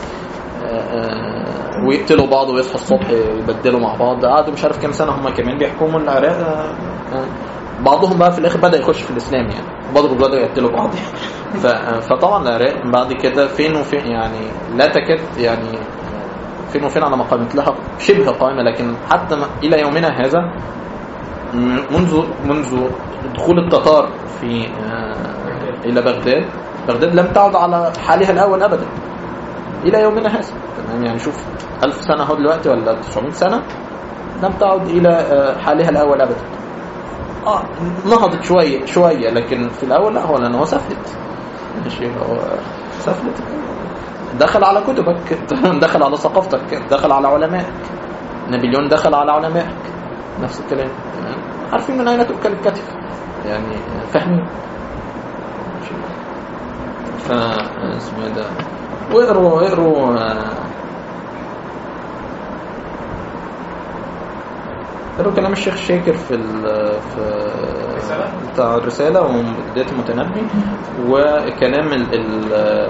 ويقتلوا بعض ويصحوا الصبح يبدلوا مع بعض قعدوا مش عارف كام سنه هم كمان بيحكموا العراق آه، آه. بعضهم بقى في الاخر بدا يخش في الاسلام يعني بدأوا بدأوا يقتلوا بعض ف- فطبعا العراق بعد كده فين وفين يعني لا تكاد يعني فين وفين على ما قامت لها شبه قائمة لكن حتى ما- إلى يومنا هذا م- منذ منذ دخول التتار في آه، إلى بغداد بغداد لم تعد على حالها الأول أبدا إلى يومنا هذا تمام يعني شوف ألف سنة اهو دلوقتي ولا 900 سنة لم تعد إلى آه، حالها الأول أبدا اه نهضت شوية شوية لكن في الأول لا هو لأن هو سفلت ماشي هو سفلت دخل على كتبك دخل على ثقافتك دخل على علمائك نابليون دخل على علمائك نفس الكلام تمام عارفين من أين تؤكل الكتف يعني فاهمين ماشي. ف اسمه إيه ده واقروا اقروا آه، اقروا كلام الشيخ شاكر في ال في الرسالة؟ بتاع الرسالة وبداية المتنبي وكلام ال ال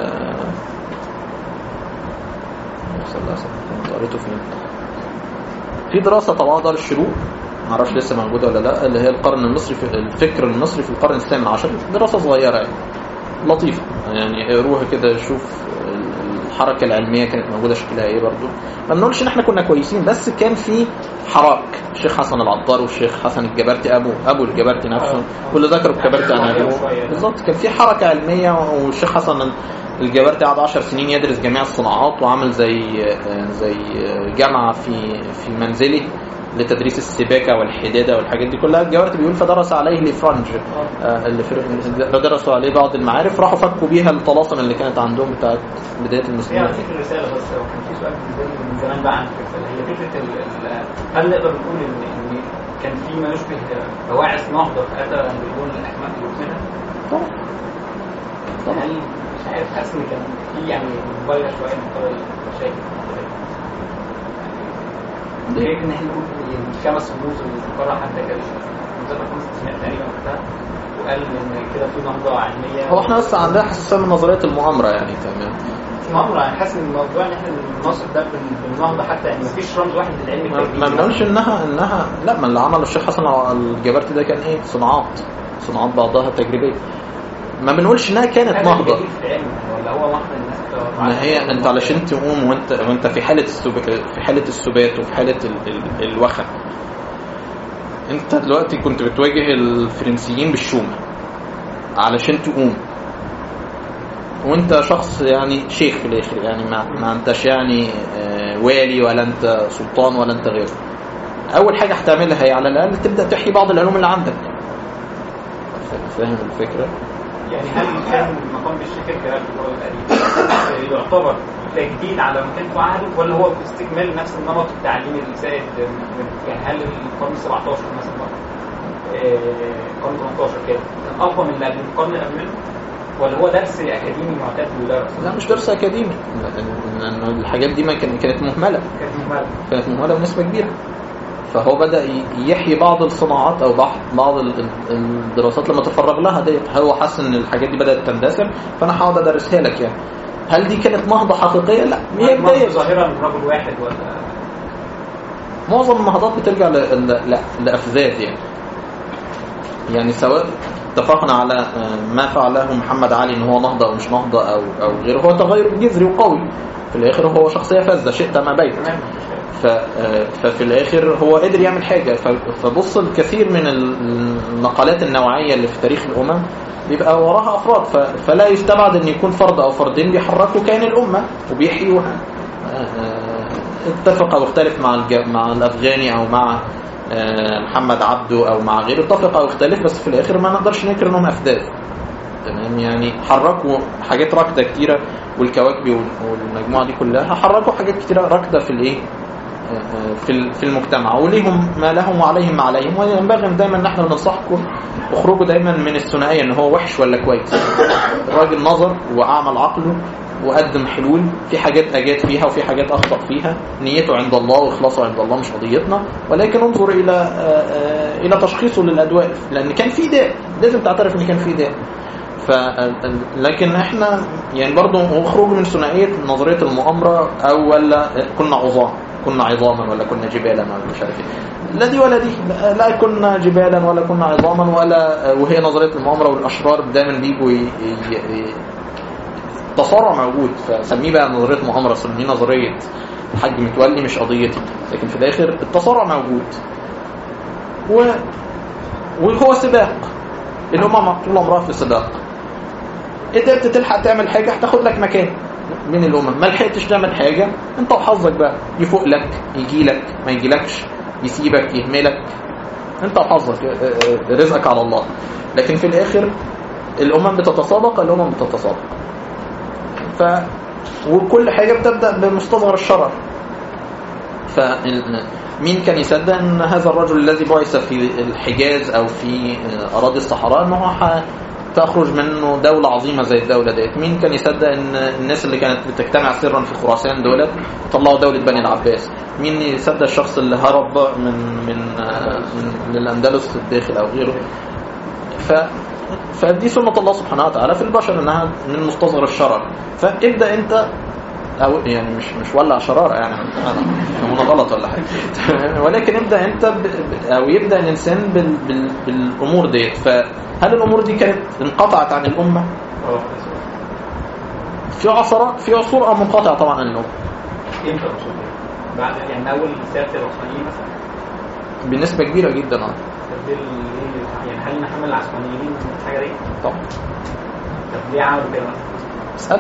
صلى الله عليه وسلم كنت قريته فين في دراسة طبعا دار الشروق معرفش لسه موجودة ولا لا اللي هي القرن المصري في الفكر المصري في القرن الثامن عشر دراسة صغيرة يعني لطيفة يعني اقروها كده شوف الحركة العلمية كانت موجودة شكلها ايه برضو ما بنقولش ان احنا كنا كويسين بس كان في حراك الشيخ حسن العطار والشيخ حسن الجبرتي ابو ابو الجبرتي نفسه واللي ذكروا الجبرتي عن ابوه بالظبط كان في حركة علمية والشيخ حسن الجبرتي قعد 10 سنين يدرس جميع الصناعات وعمل زي زي جامعة في في منزله لتدريس السباكة والحدادة والحاجات دي كلها الجوارت بيقول فدرس عليه لفرنج آه، اللي فر- درسوا عليه بعض المعارف راحوا فكوا بيها الطلاسم اللي كانت عندهم بتاعت بداية هي المسلمين على فكره الرساله بس هو كان في سؤال بالنسبه لي من زمان بقى عن الرساله هي فكره ال ال هل نقدر نقول ان ان كان في ما يشبه بواعث نهضه في اتى نابليون الاحمد يوسفها؟ طبعا طبعا هل مش عارف حاسس ان كان في يعني مبالغه شويه من قبل المشاكل ليه ان احنا نقول إن الخمس رموز اللي ذكرها حتى كان ذكر خمس اسماء تقريبا وقتها وقال ان كده في نهضه علميه هو احنا بس عندنا حساسية من نظرية المؤامرة يعني تمام نهضه يعني حاسس ان الموضوع ان احنا ننصر ده بال- بالنهضه حتى يعني مفيش رمز واحد للعلم ما التجريبي ما بنقولش انها انها لا ما اللي عمله الشيخ حسن الجبرتي ده كان ايه صناعات صناعات بعضها تجريبيه ما بنقولش انها كانت هذا نهضه الجديد في العلم ولا هو واحده الناس بتوع- ما هي انت علشان تقوم وانت وانت في حاله السب... في حاله السبات وفي حاله ال... ال... الوخم انت دلوقتي كنت بتواجه الفرنسيين بالشومه علشان تقوم وانت شخص يعني شيخ في الاخر يعني ما, ما انتش يعني آه، والي ولا انت سلطان ولا انت غيره اول حاجه هتعملها هي على الاقل تبدا تحيي بعض العلوم اللي عندك ف- فاهم الفكره يعني هل كان مقام الشيخ الكلام اللي هو القديم يعتبر تجديد على ما كان في عهده ولا هو استكمال نفس النمط التعليمي اللي سائد من- يعني هل القرن 17 مثلا آه، القرن 18 كده كان اقوى من اللي قبل القرن اللي قبل منه ولا هو درس اكاديمي معتاد ويدرس؟ لا مش درس اكاديمي لأن- لان الحاجات دي ما كان- كانت مهمله كانت مهمله كانت مهمله بنسبه كبيره فهو بدا ي- يحيي بعض الصناعات او بعض بعض ال- ال- الدراسات لما تفرغ لها ديت هو حس ان الحاجات دي بدات تندثر فانا هقعد ادرسها لك يعني هل دي كانت نهضه حقيقيه لا هي نهضة بدايه ظاهره من رجل واحد ولا معظم النهضات بترجع ل- ل- ل- لافذاذ يعني يعني سواء اتفقنا على آه، ما فعله محمد علي ان هو نهضه او مش نهضه او او غيره هو تغير جذري وقوي في الاخر هو شخصيه فذه شئت ما بيت تمام ف- آه، ففي الاخر هو قدر يعمل حاجه ف- فبص الكثير من النقلات النوعيه اللي في تاريخ الامم بيبقى وراها افراد ف- فلا يستبعد ان يكون فرد او فردين بيحركوا كيان الامه وبيحيوها آه، آه، اتفق او اختلف مع الج- مع الافغاني او مع آه، محمد عبده او مع غيره اتفق او اختلف بس في الاخر ما نقدرش ننكر انهم افداد تمام يعني حركوا حاجات راكده كتيره والكواكبي وال- والمجموعه دي كلها حركوا حاجات كتيره راكده في الايه في ال- في المجتمع وليهم ما لهم وعليهم ما عليهم وينبغي دايما ان احنا ننصحكم اخرجوا دايما من الثنائيه ان هو وحش ولا كويس الراجل نظر واعمل عقله وقدم حلول في حاجات اجاد فيها وفي حاجات اخطا فيها نيته عند الله واخلاصه عند الله مش قضيتنا ولكن انظر الى آه، آه، الى تشخيصه للادواء لان كان في داء لازم تعترف ان كان في داء ف لكن احنا يعني برضه اخرج من ثنائيه نظريه المؤامره او ولا كنا عظام كنا عظاما ولا كنا جبالا ولا مش عارف ايه لا دي ولا دي لا- لا كنا جبالا ولا كنا عظاما ولا وهي نظريه المؤامره والاشرار دايما بيجوا ي- ي- ي- التصارع موجود فسميه بقى نظريه مؤامره سميه نظريه الحاج متولي مش قضيتي لكن في الاخر التصارع موجود و وهو سباق الامم طول عمرها في سباق قدرت تلحق تعمل حاجه هتاخد لك مكان من الامم ما لحقتش تعمل حاجه انت وحظك بقى يفوق لك يجي لك ما يجيلكش يسيبك يهملك انت وحظك اه، اه، رزقك على الله لكن في الاخر الامم بتتسابق الامم بتتسابق ف وكل حاجه بتبدا بمستصغر الشرر فمين كان يصدق ان هذا الرجل الذي بعث في الحجاز او في اراضي الصحراء انه ح- تخرج منه دولة عظيمة زي الدولة ديت مين كان يصدق ان الناس اللي كانت بتجتمع سرا في خراسان دولت طلعوا دولة بني العباس مين يصدق الشخص اللي هرب من من من, من الاندلس الداخل او غيره ف فدي سنة الله سبحانه وتعالى في البشر انها من مستصغر الشرر فابدا انت او يعني مش مش ولع شراره يعني هنا غلط ولا حاجه ولكن ابدا انت ب... ب- او يبدا الانسان بال... بال... بالامور ديت فهل الامور دي كانت انقطعت عن الامه اه في عصر في عصور اه منقطعه طبعا عن الامه امتى الرسول بعد يعني من اول سياسه العثمانيين مثلا بنسبه كبيره جدا اه طب ليه ليه- يعني هل نحمل العثمانيين الحاجه دي؟ طبعا طب ليه عملوا كده؟ اسال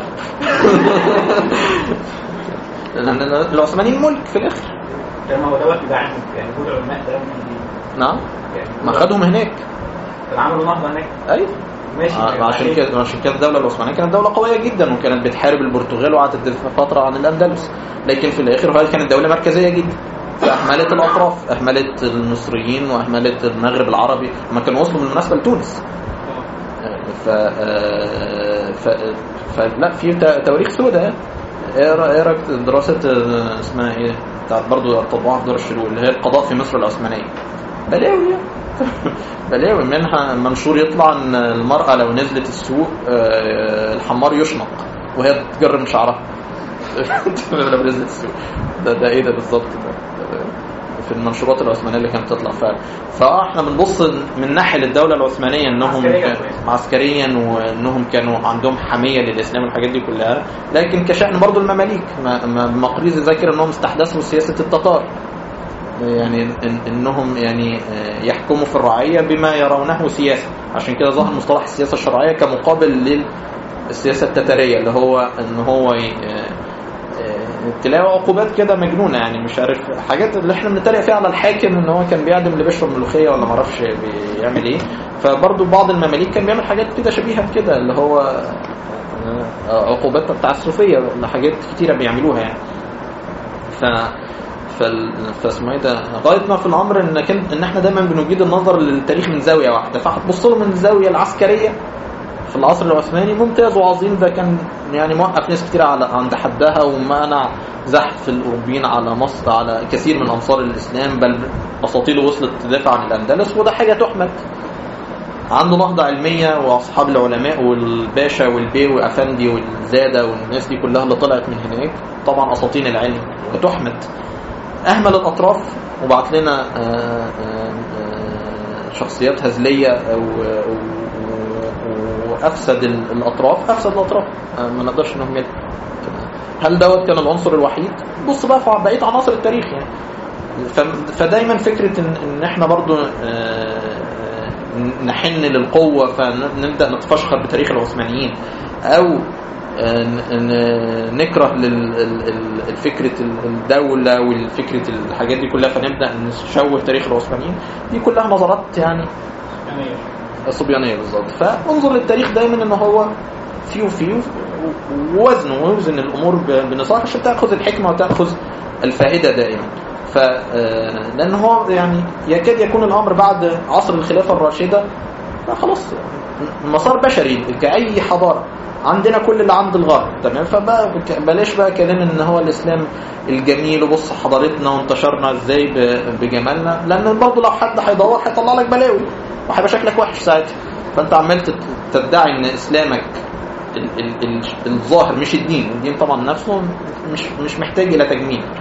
لان العثمانيين ملك في الاخر لما هو دوت يبقى عندك يعني وجود علماء ده ممكن نعم يعني ما خدهم هناك طب عملوا نهضه هناك ايوه ماشي آه، عشان كده عشان كده الدوله العثمانيه كانت دوله قويه جدا وكانت بتحارب البرتغال وقعدت تدافع فتره عن الاندلس لكن في الاخر هي كانت دوله مركزيه جدا فاهملت الاطراف اهملت المصريين واهملت المغرب العربي ما كانوا وصلوا بالمناسبه لتونس ف ف فلا في ت- تواريخ سوداء ايه رأ- إيه رايك دراسه آه، اسمها ايه بتاعت برضه طبعا في دار الشروق اللي هي القضاء في مصر العثمانيه بلاوي يعني. بلاوي منها منشور يطلع ان المراه لو نزلت السوق آه، الحمار يشنق وهي تجرم شعرها لو نزلت السوق ده ده ايه ده بالظبط ده ده- في المنشورات العثمانيه اللي كانت تطلع فعلا فاه احنا بنبص من ناحيه للدوله العثمانيه انهم عسكرياً كان- كويس. عسكريا وانهم كانوا عندهم حميه للاسلام والحاجات دي كلها لكن كشان برضو المماليك ما- ما- مقريزي ذاكر انهم استحدثوا سياسه التتار يعني إن انهم يعني آه، يحكموا في الرعيه بما يرونه سياسه عشان كده ظهر مصطلح السياسه الشرعيه كمقابل للسياسه التتاريه اللي هو ان هو ي- آه، آه، تلاقي عقوبات كده مجنونه يعني مش عارف حاجات اللي احنا بنتريق فيها على الحاكم ان هو كان بيعدم اللي بيشرب ملوخيه ولا ما اعرفش بيعمل ايه فبرضه بعض المماليك كان بيعمل حاجات كده شبيهه بكده اللي هو آه، عقوبات تعسفيه لحاجات كتيره بيعملوها يعني ف فال... فاسمه ايه ده غايتنا في الامر ان كان ان احنا دايما بنجيد النظر للتاريخ من زاويه واحده فهتبص له من الزاويه العسكريه في العصر العثماني ممتاز وعظيم ده كان يعني موقف ناس كتير على عند حدها ومنع زحف الاوروبيين على مصر على كثير من انصار الاسلام بل اساطيله وصلت تدافع عن الاندلس وده حاجه تحمد عنده نهضة علمية وأصحاب العلماء والباشا والبي وأفندي والزادة والناس دي كلها اللي طلعت من هناك طبعا أساطين العلم وتحمد أهمل الأطراف وبعت لنا آه، آه، آه، شخصيات هزلية و- و- وأفسد ال- الأطراف أفسد الأطراف آه، ما نقدرش نهمل هل دوت كان العنصر الوحيد؟ بص بقى في بقية عناصر التاريخ يعني ف- فدايما فكرة ان, إن احنا برضو آه، نحن للقوة فنبدأ نتفشخر بتاريخ العثمانيين او آه، ن- ن- نكره لفكرة الدولة والفكرة الحاجات دي كلها فنبدأ نشوه تاريخ العثمانيين دي كلها نظرات يعني يعني صبيانية بالظبط فانظر للتاريخ دايما ان هو فيه وفيه ووزنه ويوزن الامور ب- بنصاح عشان تاخذ الحكمه وتاخذ الفائده دائما ف آه، لان هو يعني يكاد يكون الامر بعد عصر الخلافه الراشده لا خلاص مسار بشري كاي حضاره عندنا كل اللي عند الغرب تمام فبلاش بقى كلام ان هو الاسلام الجميل وبص حضارتنا وانتشرنا ازاي ب- بجمالنا لان برضه لو حد هيدور هيطلع لك بلاوي وهيبقى شكلك وحش ساعتها فانت عمال تت- تدعي ان اسلامك ال ال ال الظاهر مش الدين الدين طبعا نفسه مش مش محتاج الى تجميل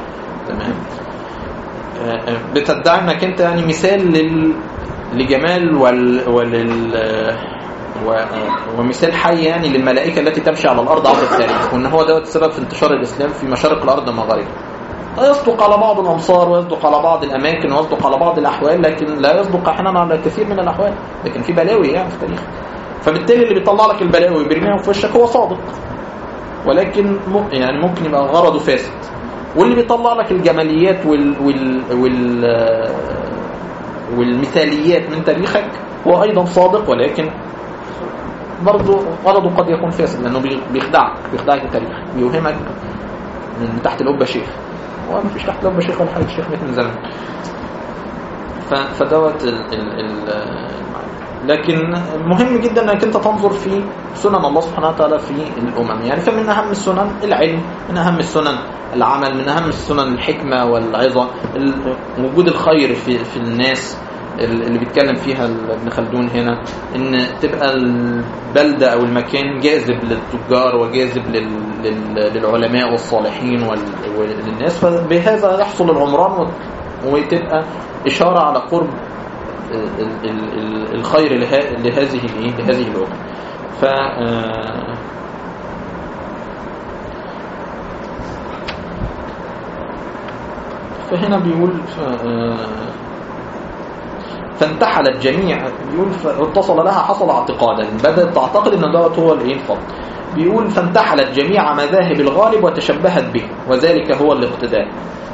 تمام آه، آه، بتدعي انك انت يعني مثال لل لجمال وال ولل آه، و... آه، ومثال حي يعني للملائكه التي تمشي على الارض عبر التاريخ وان هو دوت السبب في انتشار الاسلام في مشارق الارض ومغاربها يصدق على بعض الامصار ويصدق على بعض الاماكن ويصدق على بعض الاحوال لكن لا يصدق احيانا على كثير من الاحوال لكن في بلاوي يعني في التاريخ فبالتالي اللي بيطلع لك البلاوي ويرميها في وشك هو صادق ولكن م- يعني ممكن يبقى غرضه فاسد واللي بيطلع لك الجماليات وال وال وال آه، والمثاليات من تاريخك هو ايضا صادق ولكن برضه غرضه قد يكون فاسد لانه بي- بيخدعك بيخدعك التاريخ بيوهمك من تحت القبه شيخ هو ما فيش تحت القبه شيخ ولا حاجه الشيخ مات من زمان ف- فدوت ال ال ال المعنى. لكن مهم جدا انك انت تنظر في سنن الله سبحانه وتعالى في الامم يعني فمن اهم السنن العلم من اهم السنن العمل من اهم السنن الحكمه والعظه ال- وجود الخير في في الناس ال- اللي بيتكلم فيها ال- ابن خلدون هنا ان تبقى البلده او المكان جاذب للتجار وجاذب لل- لل- للعلماء والصالحين وال- وللناس فبهذا يحصل العمران وت- وتبقى اشاره على قرب ال- ال- ال- الخير له- لهذه الايه لهذه الامه ف آه، فهنا بيقول ف... آه، فانتحلت جميع بيقول اتصل لها حصل اعتقادا بدأت تعتقد ان دوت هو الايه الفضل بيقول فانتحلت جميع مذاهب الغالب وتشبهت به وذلك هو الاقتداء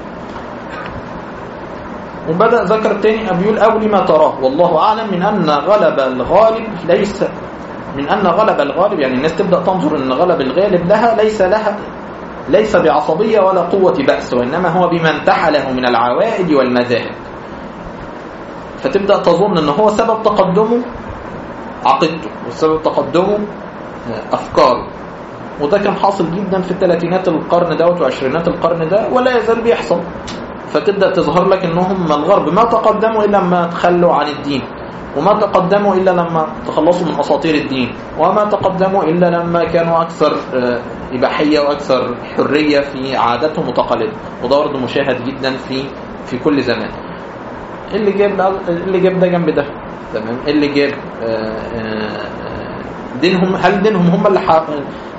وبدأ ذكر تاني بيقول أو لما تراه والله أعلم من أن غلب الغالب ليس من أن غلب الغالب يعني الناس تبدأ تنظر أن غلب الغالب لها ليس لها ليس بعصبية ولا قوة بأس وإنما هو بما انتحله من العوائد والمذاهب فتبدأ تظن أن هو سبب تقدمه عقيدته وسبب تقدمه أفكاره وده كان حاصل جدا في الثلاثينات القرن دوت وعشرينات القرن ده ولا يزال بيحصل فتبدأ تظهر لك انهم الغرب ما تقدموا الا لما تخلوا عن الدين وما تقدموا الا لما تخلصوا من اساطير الدين وما تقدموا الا لما كانوا اكثر آه، اباحيه واكثر حريه في عاداتهم وتقاليدهم وده برضه مشاهد جدا في في كل زمان إيه اللي جاب ده- اللي جاب ده جنب ده تمام إيه اللي جاب آه، آه، دينهم هل دينهم هم اللي ح-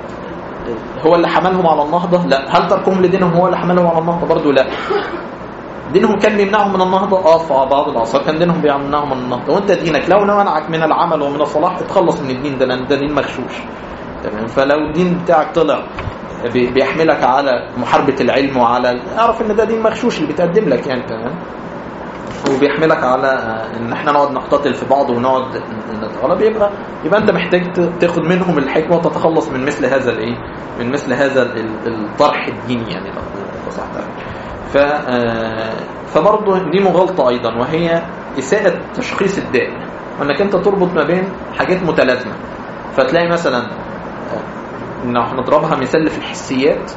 هو اللي حملهم على النهضه لا هل تركهم لدينهم هو اللي حملهم على النهضه برضه لا دينهم كان بيمنعهم من النهضة اه في بعض الأعصار كان دينهم بيمنعهم من النهضة وانت دينك لو منعك من العمل ومن الصلاح اتخلص من الدين ده لأن ده دين مغشوش تمام فلو الدين بتاعك طلع بي- بيحملك على محاربة العلم وعلى اعرف ان ده دين مغشوش اللي بيتقدم لك يعني تمام وبيحملك على آه، ان احنا نقعد نقتتل في بعض ونقعد نتغلب يبقى يبقى انت محتاج ت- تاخد منهم الحكمه وتتخلص من مثل هذا الايه من مثل هذا ال- الطرح الديني يعني لو تصح ف آه، فبرضه دي مغالطه ايضا وهي اساءه تشخيص الداء وانك انت تربط ما بين حاجات متلازمه فتلاقي مثلا آه، لو هنضربها مثال في الحسيات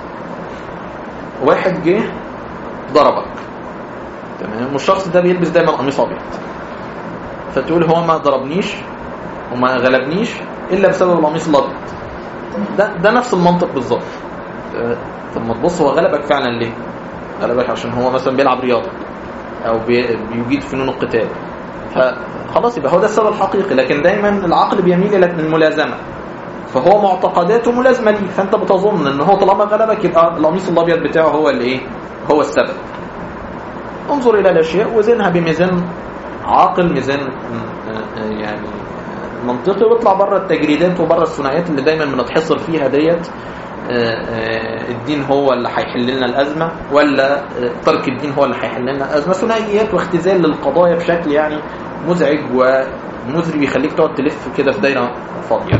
واحد جه ضربك تمام والشخص ده بيلبس دايما قميص ابيض فتقول هو ما ضربنيش وما غلبنيش الا بسبب القميص الابيض ده ده نفس المنطق بالظبط آه، طب ما تبص هو غلبك فعلا ليه غلبك عشان هو مثلا بيلعب رياضه او بي- بيجيد فنون القتال فخلاص يبقى هو ده السبب الحقيقي لكن دايما العقل بيميل الى الملازمه فهو معتقداته ملازمه ليه فانت بتظن ان هو طالما غلبك يبقى القميص الابيض بتاعه هو اللي ايه هو السبب انظر الى الاشياء وزنها بميزان عاقل ميزان آه، آه، يعني آه، منطقي واطلع بره التجريدات وبره الثنائيات اللي دايما بنتحصر فيها ديت آه، آه، الدين هو اللي هيحل لنا الازمه ولا آه، ترك الدين هو اللي هيحل لنا الازمه ثنائيات واختزال للقضايا بشكل يعني مزعج ومزري بيخليك تقعد تلف كده في دايره فاضيه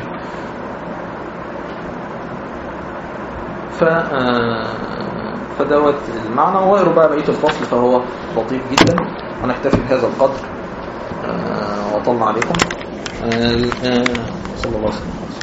ف آه، فدوت المعنى واقروا بقى بقيه الفصل فهو لطيف جدا ونكتفي بهذا القدر آه، وطلنا عليكم آه، آه، صلى الله عليه وسلم